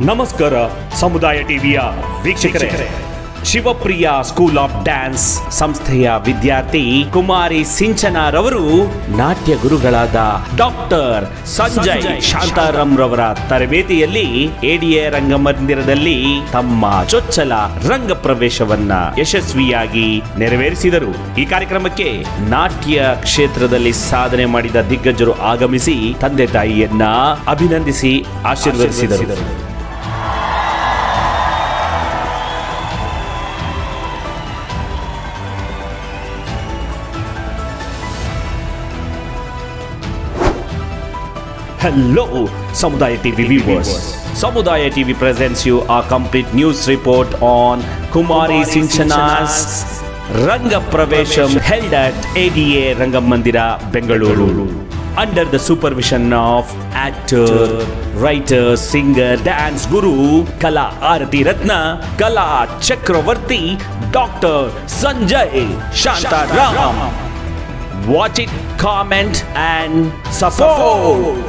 ನಮಸ್ಕಾರ ಸಮುದಾಯ ಟಿವಿಯ ವೀಕ್ಷಕರೇ ಶಿವಪ್ರಿಯ ಸ್ಕೂಲ್ ಆಫ್ ಡ್ಯಾನ್ಸ್ ಸಂಸ್ಥೆಯ ವಿದ್ಯಾರ್ಥಿ ಕುಮಾರಿ ಸಿಂಚನಾರವರು ನಾಟ್ಯ ಗುರುಗಳಾದ ಡಾಕ್ಟರ್ ಸಂಜಯ್ ಶಾಂತಾರಾಮ್ ರವರ ತರಬೇತಿಯಲ್ಲಿ ಎಡಿಎ ರಂಗಮಂದಿರದಲ್ಲಿ ತಮ್ಮ ಚೊಚ್ಚಲ ರಂಗ ಪ್ರವೇಶವನ್ನ ಯಶಸ್ವಿಯಾಗಿ ನೆರವೇರಿಸಿದರು ಈ ಕಾರ್ಯಕ್ರಮಕ್ಕೆ ನಾಟ್ಯ ಕ್ಷೇತ್ರದಲ್ಲಿ ಸಾಧನೆ ಮಾಡಿದ ದಿಗ್ಗಜರು ಆಗಮಿಸಿ ತಂದೆ ತಾಯಿಯನ್ನ ಅಭಿನಂದಿಸಿ ಆಶೀರ್ವದಿಸಿದರು Hello, Samudaya TV viewers. Samudaya TV presents you a complete news report on Kumari Sinchana's Ranga Pravesham held at ADA Rangamandira, Bengaluru. Under the supervision of actor, writer, singer, dance guru, Kala Arati Ratna, Kala Chakravarti, Dr. Sanjay Shantaram. Watch it, comment and support.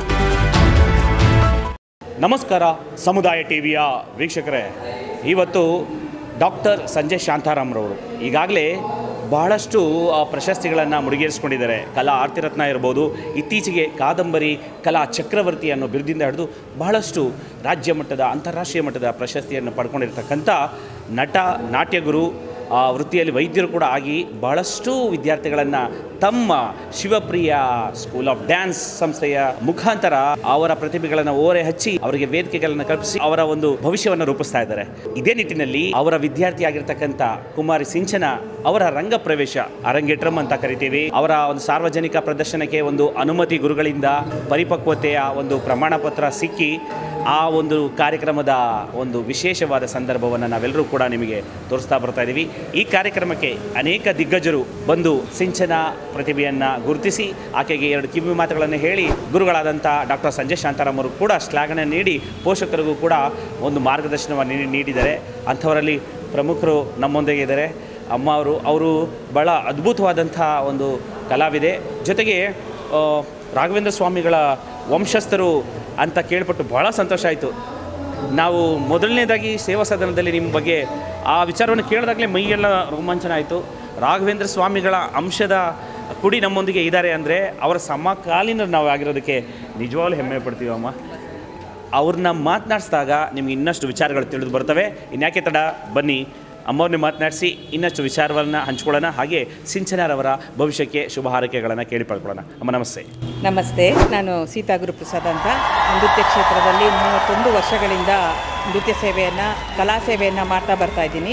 ನಮಸ್ಕಾರ ಸಮುದಾಯ ಟಿವಿಯ ವೀಕ್ಷಕರೇ ಇವತ್ತು doctor Sanjay ಶಾಂತಾರಾಮ್ರವರು ಈಗಾಗಲೇ ಬಹಳಷ್ಟು ಆ, ಪ್ರಶಸ್ತಿಗಳನ್ನು ಮುಡಿಗೇರಿಸ್ಕೊಂಡಿದ್ದಾರೆ ಕಲಾ ಆರ್ತಿರತ್ನ ಇರ್ಬೋದು ಇತ್ತೀಚೆಗೆ ಕಾದಂಬರಿ ಕಲಾ ಚಕ್ರವರ್ತಿ ಅನ್ನೋ ಬಿರುದಿಂದ ಹಿಡಿದು ಬಹಳಷ್ಟು ರಾಜ್ಯ ಮಟ್ಟದ ಅಂತಾರಾಷ್ಟ್ರೀಯ ಮಟ್ಟದ ಪ್ರಶಸ್ತಿಯನ್ನು ಪಡ್ಕೊಂಡಿರ್ತಕ್ಕಂಥ ನಟ ನಾಟ್ಯಗುರು ಆ ವೃತ್ತಿಯಲ್ಲಿ ವೈದ್ಯರು ಕೂಡ ಆಗಿ ಬಹಳಷ್ಟು ವಿದ್ಯಾರ್ಥಿಗಳನ್ನು ತಮ್ಮ ಶಿವಪ್ರಿಯ ಸ್ಕೂಲ್ ಆಫ್ ಡ್ಯಾನ್ಸ್ ಸಂಸ್ಥೆಯ ಮುಖಾಂತರ ಅವರ ಪ್ರತಿಭೆಗಳನ್ನು ಓರೆ ಹಚ್ಚಿ ಅವರಿಗೆ ವೇದಿಕೆಗಳನ್ನು ಕಲ್ಪಿಸಿ ಅವರ ಒಂದು ಭವಿಷ್ಯವನ್ನು ರೂಪಿಸ್ತಾ ಇದ್ದಾರೆ ಇದೇ ನಿಟ್ಟಿನಲ್ಲಿ ಅವರ ವಿದ್ಯಾರ್ಥಿಯಾಗಿರ್ತಕ್ಕಂಥ ಕುಮಾರಿ ಸಿಂಚನ ಅವರ ರಂಗ ಪ್ರವೇಶ ಅರಂಗೇಟ್ರಂ ಅಂತ ಕರಿತೀವಿ ಅವರ ಒಂದು ಸಾರ್ವಜನಿಕ ಪ್ರದರ್ಶನಕ್ಕೆ ಒಂದು ಅನುಮತಿ ಗುರುಗಳಿಂದ ಪರಿಪಕ್ವತೆಯ ಒಂದು ಪ್ರಮಾಣ ಪತ್ರ ಸಿಕ್ಕಿ ಆ ಒಂದು ಕಾರ್ಯಕ್ರಮದ ಒಂದು ವಿಶೇಷವಾದ ಸಂದರ್ಭವನ್ನು ನಾವೆಲ್ಲರೂ ಕೂಡ ನಿಮಗೆ ತೋರಿಸ್ತಾ ಬರ್ತಾ ಇದ್ದೀವಿ ಈ ಕಾರ್ಯಕ್ರಮಕ್ಕೆ ಅನೇಕ ದಿಗ್ಗಜರು ಬಂದು ಸಿಂಚನ ಪ್ರತಿಭೆಯನ್ನು ಗುರುತಿಸಿ ಆಕೆಗೆ ಎರಡು ಕಿವಿ ಮಾತುಗಳನ್ನು ಹೇಳಿ ಗುರುಗಳಾದಂಥ ಡಾಕ್ಟರ್ ಸಂಜಯ್ ಶಾಂತಾರಾಮ್ ಅವರು ಕೂಡ ಶ್ಲಾಘನೆ ನೀಡಿ ಪೋಷಕರಿಗೂ ಕೂಡ ಒಂದು ಮಾರ್ಗದರ್ಶನವನ್ನು ನೀಡಿ- ನೀಡಿದ್ದಾರೆ ಅಂಥವರಲ್ಲಿ ಪ್ರಮುಖರು ನಮ್ಮೊಂದಿಗೆ ಇದ್ದಾರೆ ಅಮ್ಮ ಅವರು ಅವರು ಭಾಳ ಅದ್ಭುತವಾದಂಥ ಒಂದು ಕಲಾವಿದೆ ಜೊತೆಗೆ ಆ, ರಾಘವೇಂದ್ರ ಸ್ವಾಮಿಗಳ ವಂಶಸ್ಥರು ಅಂತ ಕೇಳ್ಪಟ್ಟು ಭಾಳ ಸಂತೋಷ ಆಯಿತು ನಾವು ಮೊದಲನೇದಾಗಿ ಸೇವಾ ಸದನದಲ್ಲಿ ನಿಮ್ಮ ಬಗ್ಗೆ ಆ ವಿಚಾರವನ್ನು ಕೇಳಿದಾಗಲೇ ಮೈಯೆಲ್ಲ ರೋಮಾಂಚನ ಆಯಿತು ರಾಘವೇಂದ್ರ ಸ್ವಾಮಿಗಳ ಅಂಶದ ಕುಡಿ ನಮ್ಮೊಂದಿಗೆ ಇದ್ದಾರೆ ಅಂದರೆ ಅವರ ಸಮಕಾಲೀನ ನಾವು ಆಗಿರೋದಕ್ಕೆ ನಿಜವಾಗ್ಲೂ ಹೆಮ್ಮೆ ಪಡ್ತೀವಿ ಅಮ್ಮ ಅವ್ರನ್ನ ಮಾತನಾಡಿಸಿದಾಗ ನಿಮ್ಗೆ ಇನ್ನಷ್ಟು ವಿಚಾರಗಳು ತಿಳಿದು ಬರ್ತವೆ ಇನ್ಯಾಕೆ ತಡ ಬನ್ನಿ ಅಮ್ಮವ್ರನ್ನ ಮಾತನಾಡಿಸಿ ಇನ್ನಷ್ಟು ವಿಚಾರವನ್ನು ಹಂಚ್ಕೊಳ್ಳೋಣ ಹಾಗೆ ಸಿಂಚನರವರ ಭವಿಷ್ಯಕ್ಕೆ ಶುಭ ಹಾರೈಕೆಗಳನ್ನು ಕೇಳಿ ಪಡ್ಕೊಳ್ಳೋಣ ಅಮ್ಮ ನಮಸ್ತೆ ನಮಸ್ತೆ ನಾನು ಸೀತಾ ಗುರುಪ್ರಸಾದ್ ಅಂತ ನೃತ್ಯ ಕ್ಷೇತ್ರದಲ್ಲಿ ಮೂವತ್ತೊಂದು ವರ್ಷಗಳಿಂದ ನೃತ್ಯ ಸೇವೆಯನ್ನು ಕಲಾ ಸೇವೆಯನ್ನು ಮಾಡ್ತಾ ಬರ್ತಾ ಇದ್ದೀನಿ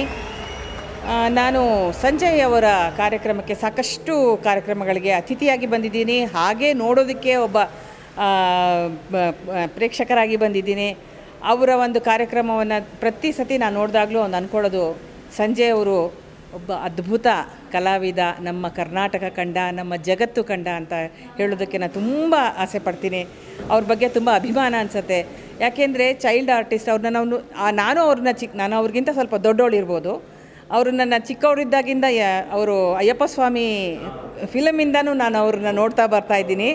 ಆ, ನಾನು ಸಂಜಯ್ ಅವರ ಕಾರ್ಯಕ್ರಮಕ್ಕೆ ಸಾಕಷ್ಟು ಕಾರ್ಯಕ್ರಮಗಳಿಗೆ ಅತಿಥಿಯಾಗಿ ಬಂದಿದ್ದೀನಿ ಹಾಗೆ ನೋಡೋದಕ್ಕೆ ಒಬ್ಬ ಆ, ಬ- ಬ- ಪ್ರೇಕ್ಷಕರಾಗಿ ಬಂದಿದ್ದೀನಿ ಅವರ ಒಂದು ಕಾರ್ಯಕ್ರಮವನ್ನು ಪ್ರತಿ ಸತಿ ನಾನು ನೋಡಿದಾಗಲೂ ಒಂದು ಅಂದ್ಕೊಳ್ಳೋದು ಸಂಜಯ್ ಅವರು ಒಬ್ಬ ಅದ್ಭುತ ಕಲಾವಿದ ನಮ್ಮ ಕರ್ನಾಟಕ ಕಂಡ ನಮ್ಮ ಜಗತ್ತು ಕಂಡ ಅಂತ ಹೇಳೋದಕ್ಕೆ ನಾನು ತುಂಬ ಆಸೆ ಪಡ್ತೀನಿ ಅವ್ರ ಬಗ್ಗೆ ತುಂಬ ಅಭಿಮಾನ ಅನಿಸುತ್ತೆ ಯಾಕೆಂದರೆ ಚೈಲ್ಡ್ ಆರ್ಟಿಸ್ಟ್ ಅವ್ರನ್ನ ನಾವು ಆ, ನಾನು ಅವ್ರನ್ನ ಚಿಕ್ಕ ನಾನು ಅವ್ರಿಗಿಂತ ಸ್ವಲ್ಪ ದೊಡ್ಡವಳು ಇರ್ಬೋದು ಅವರು ನನ್ನ ಚಿಕ್ಕವರಿದ್ದಾಗಿಂದ ಯ- ಅವರು ಅಯ್ಯಪ್ಪ ಸ್ವಾಮಿ ಫಿಲಮಿಂದನೂ ನಾನು ಅವ್ರನ್ನ ನೋಡ್ತಾ ಬರ್ತಾ ಇದ್ದೀನಿ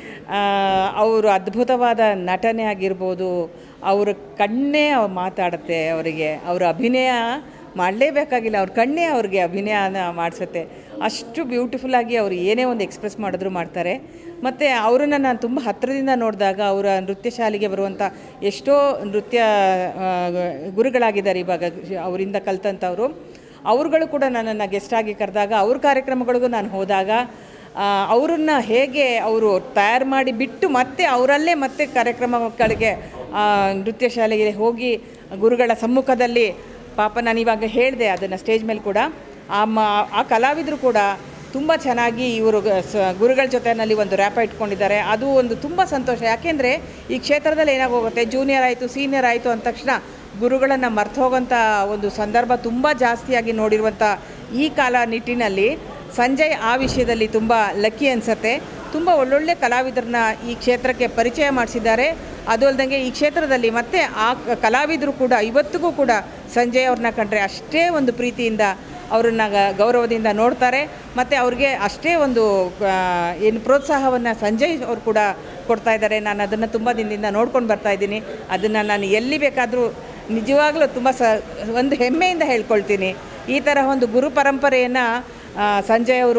ಅವರು ಅದ್ಭುತವಾದ ನಟನೆ ಆಗಿರ್ಬೋದು ಅವ್ರ ಕಣ್ಣೇ ಅವ್ರು ಮಾತಾಡುತ್ತೆ ಅವರಿಗೆ ಅವರ ಅಭಿನಯ ಮಾಡಲೇಬೇಕಾಗಿಲ್ಲ ಅವ್ರ ಕಣ್ಣೇ ಅವ್ರಿಗೆ ಅಭಿನಯನ ಮಾಡಿಸುತ್ತೆ ಅಷ್ಟು ಬ್ಯೂಟಿಫುಲ್ಲಾಗಿ ಅವರು ಏನೇ ಒಂದು ಎಕ್ಸ್ಪ್ರೆಸ್ ಮಾಡಿದ್ರು ಮಾಡ್ತಾರೆ ಮತ್ತು ಅವರನ್ನು ನಾನು ತುಂಬ ಹತ್ತಿರದಿಂದ ನೋಡಿದಾಗ ಅವರ ನೃತ್ಯ ಶಾಲೆಗೆ ಬರುವಂಥ ಎಷ್ಟೋ ನೃತ್ಯ ಆ, ಗುರುಗಳಾಗಿದ್ದಾರೆ ಇವಾಗ ಅವರಿಂದ ಕಲ್ತಂಥವ್ರು ಅವ್ರುಗಳು ಕೂಡ ನನ್ನನ್ನು ಗೆಸ್ಟಾಗಿ ಕರೆದಾಗ ಅವ್ರ ಕಾರ್ಯಕ್ರಮಗಳಿಗೂ ನಾನು ಹೋದಾಗ ಅವರನ್ನು ಹೇಗೆ ಅವರು ತಯಾರು ಮಾಡಿ ಬಿಟ್ಟು ಮತ್ತೆ ಅವರಲ್ಲೇ ಮತ್ತೆ ಕಾರ್ಯಕ್ರಮಗಳಿಗೆ ಆ, ನೃತ್ಯ ಶಾಲೆಗೆ ಹೋಗಿ ಗುರುಗಳ ಸಮ್ಮುಖದಲ್ಲಿ ಪಾಪ ನಾನು ಇವಾಗ ಹೇಳಿದೆ ಅದನ್ನು ಸ್ಟೇಜ್ ಮೇಲೆ ಕೂಡ ಆ ಮ ಆ ಕಲಾವಿದರು ಕೂಡ ತುಂಬ ಚೆನ್ನಾಗಿ ಇವರು ಗ- ಸ- ಗುರುಗಳ ಜೊತೆನಲ್ಲಿ ಒಂದು ರ್ಯಾಪ ಇಟ್ಕೊಂಡಿದ್ದಾರೆ ಅದು ಒಂದು ತುಂಬ ಸಂತೋಷ ಯಾಕೆಂದರೆ ಈ ಕ್ಷೇತ್ರದಲ್ಲಿ ಏನಾಗೋಗುತ್ತೆ ಜೂನಿಯರ್ ಆಯಿತು ಸೀನಿಯರ್ ಆಯಿತು ಅಂದ ತಕ್ಷಣ ಗುರುಗಳನ್ನು ಮರ್ತು ಹೋಗೋಂಥ ಒಂದು ಸಂದರ್ಭ ತುಂಬ ಜಾಸ್ತಿಯಾಗಿ ನೋಡಿರುವಂಥ ಈ ಕಾಲ ನಿಟ್ಟಿನಲ್ಲಿ ಸಂಜಯ್ ಆ ವಿಷಯದಲ್ಲಿ ತುಂಬ ಲಕ್ಕಿ ಅನಿಸತ್ತೆ ತುಂಬ ಒಳ್ಳೊಳ್ಳೆ ಕಲಾವಿದರನ್ನ ಈ ಕ್ಷೇತ್ರಕ್ಕೆ ಪರಿಚಯ ಮಾಡಿಸಿದ್ದಾರೆ ಅದು ಅಲ್ದಂಗೆ ಈ ಕ್ಷೇತ್ರದಲ್ಲಿ ಮತ್ತೆ ಆ ಕ- ಕಲಾವಿದರು ಕೂಡ ಇವತ್ತಿಗೂ ಕೂಡ ಸಂಜಯ್ ಅವ್ರನ್ನ ಕಂಡ್ರೆ ಅಷ್ಟೇ ಒಂದು ಪ್ರೀತಿಯಿಂದ ಅವರನ್ನ ಗೌರವದಿಂದ ನೋಡ್ತಾರೆ ಮತ್ತು ಅವ್ರಿಗೆ ಅಷ್ಟೇ ಒಂದು ಆ, ಏನು ಪ್ರೋತ್ಸಾಹವನ್ನು ಸಂಜಯ್ ಅವರು ಕೂಡ ಕೊಡ್ತಾ ಇದ್ದಾರೆ ನಾನು ಅದನ್ನು ತುಂಬ ದಿನದಿಂದ ನೋಡ್ಕೊಂಡು ಬರ್ತಾ ಇದ್ದೀನಿ ಅದನ್ನು ನಾನು ಎಲ್ಲಿ ಬೇಕಾದರೂ ನಿಜವಾಗ್ಲೂ ತುಂಬ ಸ ಒಂದು ಹೆಮ್ಮೆಯಿಂದ ಹೇಳ್ಕೊಳ್ತೀನಿ ಈ ಥರ ಒಂದು ಗುರು ಪರಂಪರೆಯನ್ನು ಸಂಜಯ್ ಅವರು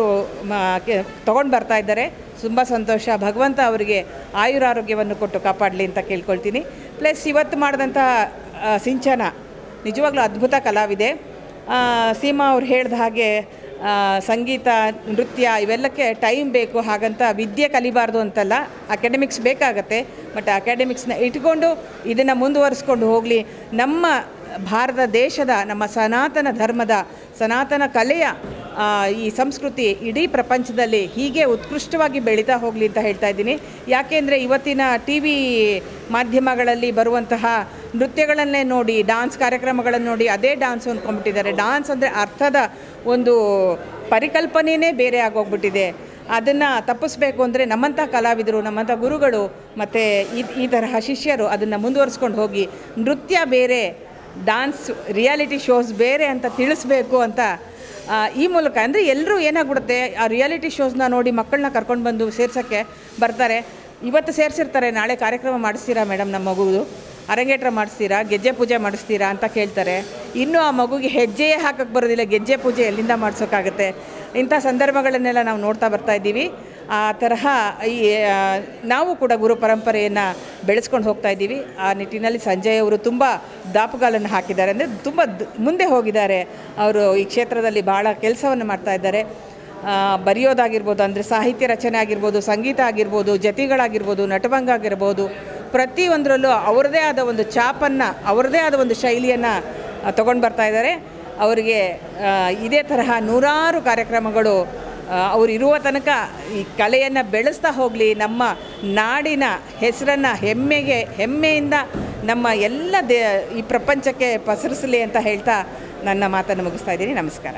ತೊಗೊಂಡು ಬರ್ತಾ ಇದ್ದಾರೆ ತುಂಬ ಸಂತೋಷ ಭಗವಂತ ಅವರಿಗೆ ಆಯುರಾರೋಗ್ಯವನ್ನು ಕೊಟ್ಟು ಕಾಪಾಡಲಿ ಅಂತ ಕೇಳ್ಕೊಳ್ತೀನಿ ಪ್ಲಸ್ ಇವತ್ತು ಮಾಡಿದಂಥ ಆ, ಸಿಂಚನ ನಿಜವಾಗ್ಲೂ ಅದ್ಭುತ ಕಲಾವಿದೆ ಆ, ಸೀಮಾ ಅವ್ರು ಹೇಳ್ದ ಹಾಗೆ ಆ, ಸಂಗೀತ ನೃತ್ಯ ಇವೆಲ್ಲಕ್ಕೆ ಟೈಮ್ ಬೇಕು ಹಾಗಂತ ವಿದ್ಯೆ ಕಲಿಬಾರ್ದು ಅಂತಲ್ಲ ಅಕಾಡೆಮಿಕ್ಸ್ ಬೇಕಾಗತ್ತೆ ಬಟ್ ಅಕಾಡೆಮಿಕ್ಸ್ನ ಇಟ್ಕೊಂಡು ಇದನ್ನು ಮುಂದುವರಿಸ್ಕೊಂಡು ಹೋಗಲಿ ನಮ್ಮ ಭಾರತ ದೇಶದ ನಮ್ಮ ಸನಾತನ ಧರ್ಮದ ಸನಾತನ ಕಲೆಯ ಆ, ಈ ಸಂಸ್ಕೃತಿ ಇಡೀ ಪ್ರಪಂಚದಲ್ಲಿ ಹೀಗೆ ಉತ್ಕೃಷ್ಟವಾಗಿ ಬೆಳೀತಾ ಹೋಗಲಿ ಅಂತ ಹೇಳ್ತಾ ಇದ್ದೀನಿ ಯಾಕೆಂದರೆ ಇವತ್ತಿನ ಟಿ ವಿ ಮಾಧ್ಯಮಗಳಲ್ಲಿ ಬರುವಂತಹ ನೃತ್ಯಗಳನ್ನೇ ನೋಡಿ ಡಾನ್ಸ್ ಕಾರ್ಯಕ್ರಮಗಳನ್ನು ನೋಡಿ ಅದೇ ಡಾನ್ಸ್ ಅಂದ್ಕೊಂಡ್ಬಿಟ್ಟಿದ್ದಾರೆ ಡಾನ್ಸ್ ಅಂದರೆ ಅರ್ಥದ ಒಂದು ಪರಿಕಲ್ಪನೆಯೇ ಬೇರೆ ಆಗೋಗ್ಬಿಟ್ಟಿದೆ ಅದನ್ನು ತಪ್ಪಿಸ್ಬೇಕು ಅಂದರೆ ನಮ್ಮಂಥ ಕಲಾವಿದರು ನಮ್ಮಂಥ ಗುರುಗಳು ಮತ್ತು ಈ ಈ ತರಹ ಶಿಷ್ಯರು ಅದನ್ನು ಮುಂದುವರಿಸ್ಕೊಂಡು ಹೋಗಿ ನೃತ್ಯ ಬೇರೆ ಡಾನ್ಸ್ ರಿಯಾಲಿಟಿ ಶೋಸ್ ಬೇರೆ ಅಂತ ತಿಳಿಸ್ಬೇಕು ಅಂತ ಆ, ಈ ಮೂಲಕ ಅಂದರೆ ಎಲ್ಲರೂ ಏನಾಗ್ಬಿಡುತ್ತೆ ಆ ರಿಯಾಲಿಟಿ ಶೋಸ್ನ ನೋಡಿ ಮಕ್ಕಳನ್ನ ಕರ್ಕೊಂಡು ಬಂದು ಸೇರ್ಸೋಕ್ಕೆ ಬರ್ತಾರೆ ಇವತ್ತು ಸೇರಿಸಿರ್ತಾರೆ ನಾಳೆ ಕಾರ್ಯಕ್ರಮ ಮಾಡಿಸ್ತೀರಾ ಮೇಡಮ್ ನಮ್ಮ ಮಗುದು ಅರಂಗೇಟ್ರ ಮಾಡಿಸ್ತೀರಾ ಗೆಜ್ಜೆ ಪೂಜೆ ಮಾಡಿಸ್ತೀರಾ ಅಂತ ಕೇಳ್ತಾರೆ ಇನ್ನೂ ಆ ಮಗುಗೆ ಹೆಜ್ಜೆಯೇ ಹಾಕಕ್ಕೆ ಬರೋದಿಲ್ಲ ಗೆಜ್ಜೆ ಪೂಜೆ ಎಲ್ಲಿಂದ ಮಾಡಿಸೋಕ್ಕಾಗುತ್ತೆ ಇಂಥ ಸಂದರ್ಭಗಳನ್ನೆಲ್ಲ ನಾವು ನೋಡ್ತಾ ಬರ್ತಾ ಇದ್ದೀವಿ ಆ ತರಹ ಈ ಆ, ನಾವು ಕೂಡ ಗುರು ಪರಂಪರೆಯನ್ನು ಬೆಳೆಸ್ಕೊಂಡು ಹೋಗ್ತಾ ಇದ್ದೀವಿ ಆ ನಿಟ್ಟಿನಲ್ಲಿ ಸಂಜಯ್ ಅವರು ತುಂಬ ದಾಪುಗಾಲನ್ನು ಹಾಕಿದ್ದಾರೆ ಅಂದರೆ ತುಂಬ ದ್- ಮುಂದೆ ಹೋಗಿದ್ದಾರೆ ಅವರು ಈ ಕ್ಷೇತ್ರದಲ್ಲಿ ಭಾಳ ಕೆಲಸವನ್ನು ಮಾಡ್ತಾ ಇದ್ದಾರೆ ಆ, ಬರೆಯೋದಾಗಿರ್ಬೋದು ಅಂದರೆ ಸಾಹಿತ್ಯ ರಚನೆ ಆಗಿರ್ಬೋದು ಸಂಗೀತ ಆಗಿರ್ಬೋದು ಜತಿಗಳಾಗಿರ್ಬೋದು ನಟಭಂಗ ಆಗಿರ್ಬೋದು ಪ್ರತಿಯೊಂದರಲ್ಲೂ ಅವರದೇ ಆದ ಒಂದು ಚಾಪನ್ನು ಅವರದೇ ಆದ ಒಂದು ಶೈಲಿಯನ್ನು ತೊಗೊಂಡು ಬರ್ತಾ ಇದ್ದಾರೆ ಅವರಿಗೆ ಆ, ಇದೇ ತರಹ ನೂರಾರು ಕಾರ್ಯಕ್ರಮಗಳು ಆ, ಅವ್ರು ಇರುವ ತನಕ ಈ ಕಲೆಯನ್ನು ಬೆಳೆಸ್ತಾ ಹೋಗಲಿ ನಮ್ಮ ನಾಡಿನ ಹೆಸರನ್ನು ಹೆಮ್ಮೆಗೆ ಹೆಮ್ಮೆಯಿಂದ ನಮ್ಮ ಎಲ್ಲ ದೇ ಈ ಪ್ರಪಂಚಕ್ಕೆ ಪಸರಿಸಲಿ ಅಂತ ಹೇಳ್ತಾ ನನ್ನ ಮಾತನ್ನು ಮುಗಿಸ್ತಾ ಇದ್ದೀನಿ ನಮಸ್ಕಾರ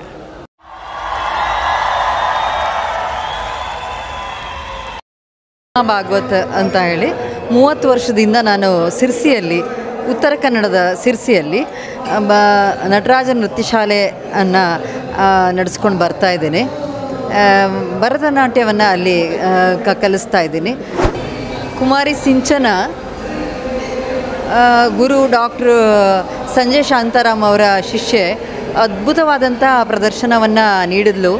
ಭಾಗವತ್ ಅಂತ ಹೇಳಿ ಮೂವತ್ತು ವರ್ಷದಿಂದ ನಾನು ಸಿರ್ಸಿಯಲ್ಲಿ ಉತ್ತರ ಕನ್ನಡದ ಸಿರ್ಸಿಯಲ್ಲಿ ಆ, ಬ ನಟರಾಜ ನೃತ್ಯ ಶಾಲೆಯನ್ನು ನಡೆಸ್ಕೊಂಡು ಬರ್ತಾ ಇದ್ದೀನಿ ಆ, ಭರತನಾಟ್ಯವನ್ನು ಅಲ್ಲಿ ಆ, ಕ ಕಲಿಸ್ತಾ ಇದ್ದೀನಿ ಕುಮಾರಿ ಸಿಂಚನ ಆ, ಗುರು ಡಾಕ್ಟ್ರು ಸಂಜಯ್ ಶಾಂತಾರಾಮ್ ಅವರ ಶಿಷ್ಯೆ ಅದ್ಭುತವಾದಂಥ ಪ್ರದರ್ಶನವನ್ನು ನೀಡಿದ್ಲು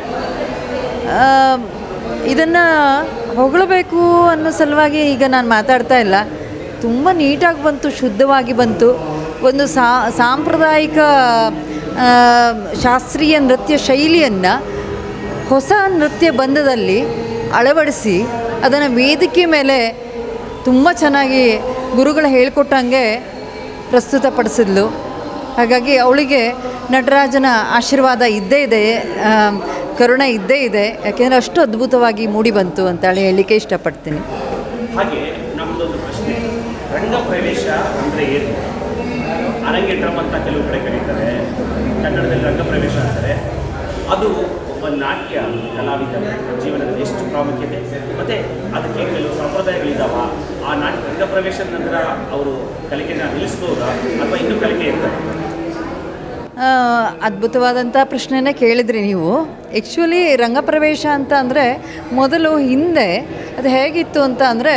ಇದನ್ನು ಹೊಗಳಬೇಕು ಅನ್ನೋ ಸಲುವಾಗಿ ಈಗ ನಾನು ಮಾತಾಡ್ತಾ ಇಲ್ಲ ತುಂಬ ನೀಟಾಗಿ ಬಂತು ಶುದ್ಧವಾಗಿ ಬಂತು ಒಂದು ಸಾ ಸಾಂಪ್ರದಾಯಿಕ ಆ, ಶಾಸ್ತ್ರೀಯ ನೃತ್ಯ ಶೈಲಿಯನ್ನು ಹೊಸ ನೃತ್ಯ ಬಂಧದಲ್ಲಿ ಅಳವಡಿಸಿ ಅದನ್ನು ವೇದಿಕೆ ಮೇಲೆ ತುಂಬ ಚೆನ್ನಾಗಿ ಗುರುಗಳು ಹೇಳ್ಕೊಟ್ಟಂಗೆ ಪ್ರಸ್ತುತಪಡಿಸಿದ್ಲು ಹಾಗಾಗಿ ಅವಳಿಗೆ ನಟರಾಜನ ಆಶೀರ್ವಾದ ಇದ್ದೇ ಇದೆ ಆ, ಕರುಣೆ ಇದ್ದೇ ಇದೆ ಯಾಕೆಂದರೆ ಅಷ್ಟು ಅದ್ಭುತವಾಗಿ ಮೂಡಿ ಬಂತು ಅಂತೇಳಿ ಹೇಳಲಿಕ್ಕೆ ಇಷ್ಟಪಡ್ತೀನಿ ಹಾಗೆ ನಮ್ಮದೊಂದು ಪ್ರಶ್ನೆ ರಂಗ ಪ್ರವೇಶ ಅಂದರೆ ಏನು ಅರಂಗೇಟ್ರಂ ಅಂತ ಕೆಲವು ಕಡೆ ಕರೀತಾರೆ ಕನ್ನಡದಲ್ಲಿ ರಂಗ ಪ್ರವೇಶ ಅಂತಾರೆ ಅದು ಒಬ್ಬ ನಾಟ್ಯ ಕಲಾವಿದರ ಜೀವನದಲ್ಲಿ ಎಷ್ಟು ಪ್ರಾಮುಖ್ಯತೆ ಮತ್ತು ಅದಕ್ಕೆ ಕೆಲವು ಸಂಪ್ರದಾಯಗಳಿದ್ದಾವ ಆ ನಾಟ್ಯ ರಂಗ ಪ್ರವೇಶದ ನಂತರ ಅವರು ಕಲಿಕೆನ ನಿಲ್ಲಿಸ್ಬೋದಾ ಅಥವಾ ಇನ್ನೂ ಕಲಿಕೆ ಇರ್ತಾರೆ ಆ, ಅದ್ಭುತವಾದಂಥ ಪ್ರಶ್ನೆನೇ ಕೇಳಿದ್ರಿ ನೀವು ಆ್ಯಕ್ಚುಲಿ ರಂಗಪ್ರವೇಶ ಅಂತ ಅಂದರೆ ಮೊದಲು ಹಿಂದೆ ಅದು ಹೇಗಿತ್ತು ಅಂತ ಅಂದರೆ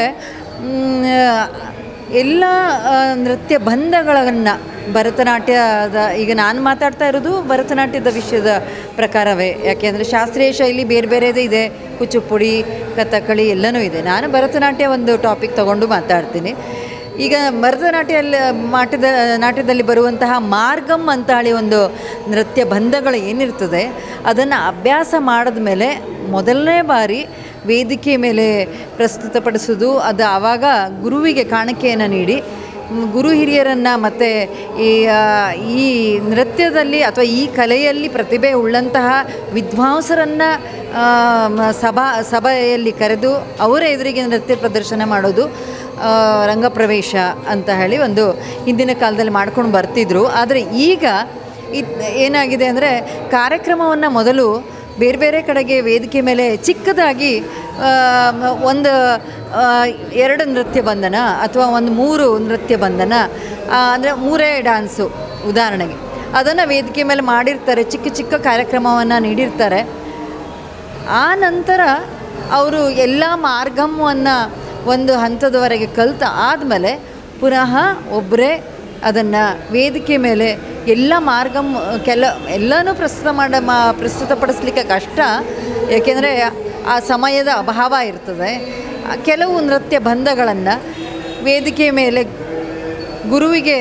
ಎಲ್ಲ ಆ, ನೃತ್ಯ ಬಂಧಗಳನ್ನು ಭರತನಾಟ್ಯದ ಈಗ ನಾನು ಮಾತಾಡ್ತಾ ಇರೋದು ಭರತನಾಟ್ಯದ ವಿಷಯದ ಪ್ರಕಾರವೇ ಯಾಕೆಂದರೆ ಶಾಸ್ತ್ರೀಯ ಶೈಲಿ ಬೇರೆ ಬೇರೆದೇ ಇದೆ ಕುಚುಪುಡಿ ಕಥಕಳಿ ಎಲ್ಲನೂ ಇದೆ ನಾನು ಭರತನಾಟ್ಯ ಒಂದು ಟಾಪಿಕ್ ತಗೊಂಡು ಮಾತಾಡ್ತೀನಿ ಈಗ ಭರತನಾಟ್ಯ ಮಾಟದ ನಾಟ್ಯದಲ್ಲಿ ಬರುವಂತಹ ಮಾರ್ಗಮ್ ಅಂತ ಹೇಳಿ ಒಂದು ನೃತ್ಯ ಬಂಧಗಳು ಏನಿರ್ತದೆ ಅದನ್ನು ಅಭ್ಯಾಸ ಮಾಡಿದ ಮೇಲೆ ಮೊದಲನೇ ಬಾರಿ ವೇದಿಕೆ ಮೇಲೆ ಪ್ರಸ್ತುತಪಡಿಸೋದು ಅದು ಆವಾಗ ಗುರುವಿಗೆ ಕಾಣಿಕೆಯನ್ನು ನೀಡಿ ಮ್, ಗುರು ಹಿರಿಯರನ್ನು ಮತ್ತು ಈ ಆ, ಈ ನೃತ್ಯದಲ್ಲಿ ಅಥವಾ ಈ ಕಲೆಯಲ್ಲಿ ಪ್ರತಿಭೆ ಉಳ್ಳಂತಹ ವಿದ್ವಾಂಸರನ್ನು ಆ, ಮ- ಸಭಾ ಸಭೆಯಲ್ಲಿ ಕರೆದು ಅವರ ಎದುರಿಗೆ ನೃತ್ಯ ಪ್ರದರ್ಶನ ಮಾಡೋದು ಆ, ರಂಗಪ್ರವೇಶ ಅಂತ ಹೇಳಿ ಒಂದು ಹಿಂದಿನ ಕಾಲದಲ್ಲಿ ಮಾಡ್ಕೊಂಡು ಬರ್ತಿದ್ರು ಆದರೆ ಈಗ ಇದ್ ಏನಾಗಿದೆ ಅಂದರೆ ಕಾರ್ಯಕ್ರಮವನ್ನು ಮೊದಲು ಬೇರೆ ಬೇರೆ ಕಡೆಗೆ ವೇದಿಕೆ ಮೇಲೆ ಚಿಕ್ಕದಾಗಿ ಆ, ಮ- ಒಂದು ಆ, ಎರಡು ನೃತ್ಯ ಬಂಧನ ಅಥವಾ ಒಂದು ಮೂರು ನೃತ್ಯ ಬಂಧನ ಅಂದರೆ ಮೂರೇ ಡ್ಯಾನ್ಸು ಉದಾಹರಣೆಗೆ ಅದನ್ನು ವೇದಿಕೆ ಮೇಲೆ ಮಾಡಿರ್ತಾರೆ ಚಿಕ್ಕ ಚಿಕ್ಕ ಕಾರ್ಯಕ್ರಮವನ್ನು ನೀಡಿರ್ತಾರೆ ಆ ನಂತರ ಅವರು ಎಲ್ಲ ಮಾರ್ಗಮವನ್ನು ಒಂದು ಹಂತದವರೆಗೆ ಕಲಿತ ಆದಮೇಲೆ ಪುನಃ ಒಬ್ಬರೇ ಅದನ್ನು ವೇದಿಕೆ ಮೇಲೆ ಎಲ್ಲ ಮಾರ್ಗಮ್ ಕೆಲ ಎಲ್ಲನೂ ಪ್ರಸ್ತುತ ಮಾಡ ಮಾ ಪ್ರಸ್ತುತಪಡಿಸ್ಲಿಕ್ಕೆ ಕಷ್ಟ ಏಕೆಂದರೆ ಆ ಸಮಯದ ಅಭಾವ ಇರ್ತದೆ ಆ ಕೆಲವು ನೃತ್ಯ ಬಂಧಗಳನ್ನು ವೇದಿಕೆ ಮೇಲೆ ಗುರುವಿಗೆ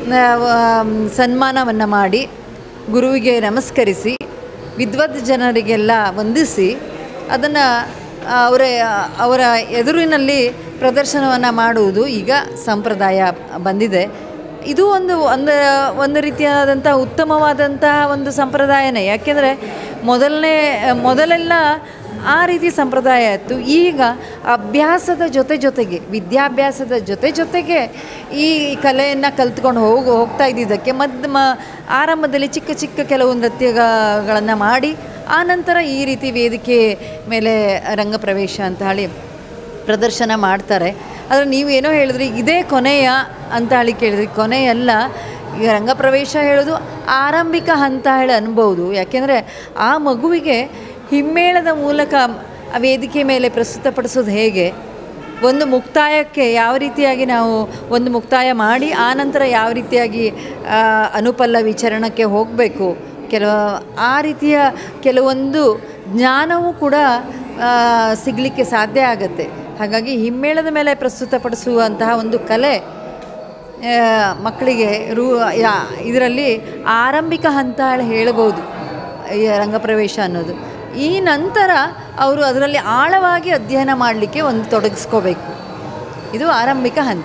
ಸನ್ಮಾನವನ್ನು ಮಾಡಿ ಗುರುವಿಗೆ ನಮಸ್ಕರಿಸಿ ವಿದ್ವತ್ ಜನರಿಗೆಲ್ಲ ವಂದಿಸಿ ಅದನ್ನು ಅವರ ಅವರ ಎದುರಿನಲ್ಲಿ ಪ್ರದರ್ಶನವನ್ನು ಮಾಡುವುದು ಈಗ ಸಂಪ್ರದಾಯ ಬಂದಿದೆ ಇದು ಒಂದು ಒಂದು ಒಂದು ರೀತಿಯಾದಂಥ ಉತ್ತಮವಾದಂತಹ ಒಂದು ಸಂಪ್ರದಾಯನೇ ಯಾಕೆಂದರೆ ಮೊದಲನೇ ಮೊದಲೆಲ್ಲ ಆ ರೀತಿ ಸಂಪ್ರದಾಯ ಇತ್ತು ಈಗ ಅಭ್ಯಾಸದ ಜೊತೆ ಜೊತೆಗೆ ವಿದ್ಯಾಭ್ಯಾಸದ ಜೊತೆ ಜೊತೆಗೆ ಈ ಕಲೆಯನ್ನು ಕಲ್ತ್ಕೊಂಡು ಹೋಗಿ ಹೋಗ್ತಾ ಇದ್ದಿದ್ದಕ್ಕೆ ಮದ್ ಮ ಆರಂಭದಲ್ಲಿ ಚಿಕ್ಕ ಚಿಕ್ಕ ಕೆಲವು ನೃತ್ಯಗಳನ್ನು ಮಾಡಿ ಆನಂತರ ಈ ರೀತಿ ವೇದಿಕೆ ಮೇಲೆ ರಂಗಪ್ರವೇಶ ಅಂತ ಹೇಳಿ ಪ್ರದರ್ಶನ ಮಾಡ್ತಾರೆ ಆದರೆ ನೀವೇನೋ ಹೇಳಿದ್ರಿ ಇದೇ ಕೊನೆಯ ಅಂತ ಹೇಳಿ ಕೇಳಿದ್ರಿ ಕೊನೆಯಲ್ಲ ಈಗ ರಂಗಪ್ರವೇಶ ಹೇಳೋದು ಆರಂಭಿಕ ಹಂತ ಹೇಳಿ ಅನ್ಬೋದು ಯಾಕೆಂದರೆ ಆ ಮಗುವಿಗೆ ಹಿಮ್ಮೇಳದ ಮೂಲಕ ಆ ವೇದಿಕೆ ಮೇಲೆ ಪ್ರಸ್ತುತಪಡಿಸೋದು ಹೇಗೆ ಒಂದು ಮುಕ್ತಾಯಕ್ಕೆ ಯಾವ ರೀತಿಯಾಗಿ ನಾವು ಒಂದು ಮುಕ್ತಾಯ ಮಾಡಿ ಆನಂತರ ಯಾವ ರೀತಿಯಾಗಿ ಆ, ಅನುಪಲ್ಲವಿ ಚರಣಕ್ಕೆ ಹೋಗಬೇಕು ಕೆಲವು ಆ ರೀತಿಯ ಕೆಲವೊಂದು ಜ್ಞಾನವೂ ಕೂಡ ಆ, ಸಿಗಲಿಕ್ಕೆ ಸಾಧ್ಯ ಆಗುತ್ತೆ ಹಾಗಾಗಿ ಹಿಮ್ಮೇಳದ ಮೇಲೆ ಪ್ರಸ್ತುತಪಡಿಸುವಂತಹ ಒಂದು ಕಲೆ ಆ, ಮಕ್ಕಳಿಗೆ ರೂ ಇದರಲ್ಲಿ ಆರಂಭಿಕ ಹಂತ ಹೇಳಿ ಹೇಳ್ಬೋದು ಈ ರಂಗಪ್ರವೇಶ ಅನ್ನೋದು ಈ ನಂತರ ಅವರು ಅದರಲ್ಲಿ ಆಳವಾಗಿ ಅಧ್ಯಯನ ಮಾಡಲಿಕ್ಕೆ ಒಂದು ತೊಡಗಿಸ್ಕೋಬೇಕು ಇದು ಆರಂಭಿಕ ಹಂತ